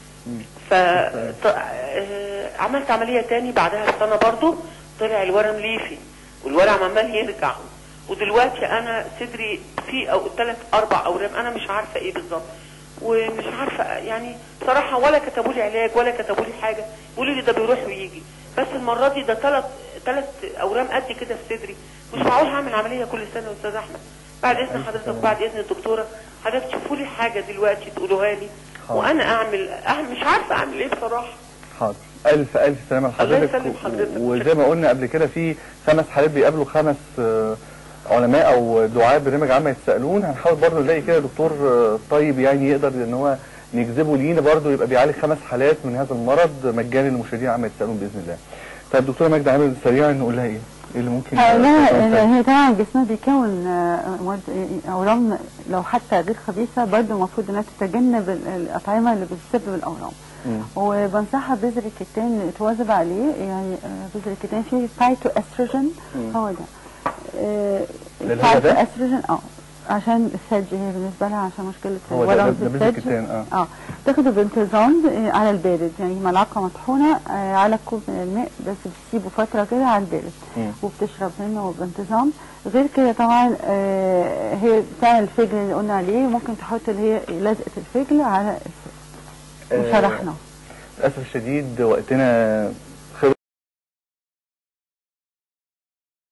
ف ط- آه، عملت عمليه تاني بعدها بسنه برضو طلع الورم ليفي والورم عمال يرجع ودلوقتي انا صدري فيه او ثلاث اربع اورام انا مش عارفه ايه بالظبط ومش عارفه يعني بصراحه ولا كتبوا لي علاج ولا كتبوا لي حاجه يقولوا لي ده بيروح ويجي بس المره دي ده ثلاث ثلاث اورام قد كده في صدري مش معقول هعمل عمليه كل سنه يا استاذ احمد بعد اذن حضرتك بعد اذن الدكتوره حضرتك تشوفوا لي حاجه دلوقتي تقولوها لي حاضر. وانا اعمل أعمل مش عارفه اعمل ايه بصراحه حاضر الف الف سلامه الله لحضرتك يسلم حضرتك. وزي ما قلنا قبل كده في خمس حالات بيقابلوا خمس آه، علماء او دعاة برنامج عامة يتسالون هنحاول برضه نلاقي كده دكتور آه، طيب يعني يقدر ان هو نجذبه لينا برضه يبقى بيعالج خمس حالات من هذا المرض مجاني للمشاهدين عامة يتسالون باذن الله. طيب دكتوره ماجده عامل سريعا نقول لها ايه؟ ايه اللي ممكن لا آه، هي طبعا جسمها بيكون آه، مواد- اورام لو حتى غير خبيثه برضه المفروض انها تتجنب ال- الاطعمه اللي بتسبب الاورام مم. وبنصحها بذر الكتان تواظب عليه يعني آه، بذر الكتان فيه فايتو استروجين هو ده آه، ده اللي هو ده؟ فايتو استروجين اه عشان الثلج هي بالنسبه لها عشان مشكله هو ده- الورم ده- في ده بذر الثلج الكتان، آه. اه تاخده بانتظام آه، على البارد يعني ملعقه مطحونه آه، على كوب من الماء بس بتسيبه فتره كده على البارد مم. وبتشرب منه بانتظام غير كده طبعا آه، هي بتاع الفجل اللي قلنا عليه ممكن تحط اللي هي لزقه الفجل على السفر آه، وشرحنا للاسف الشديد وقتنا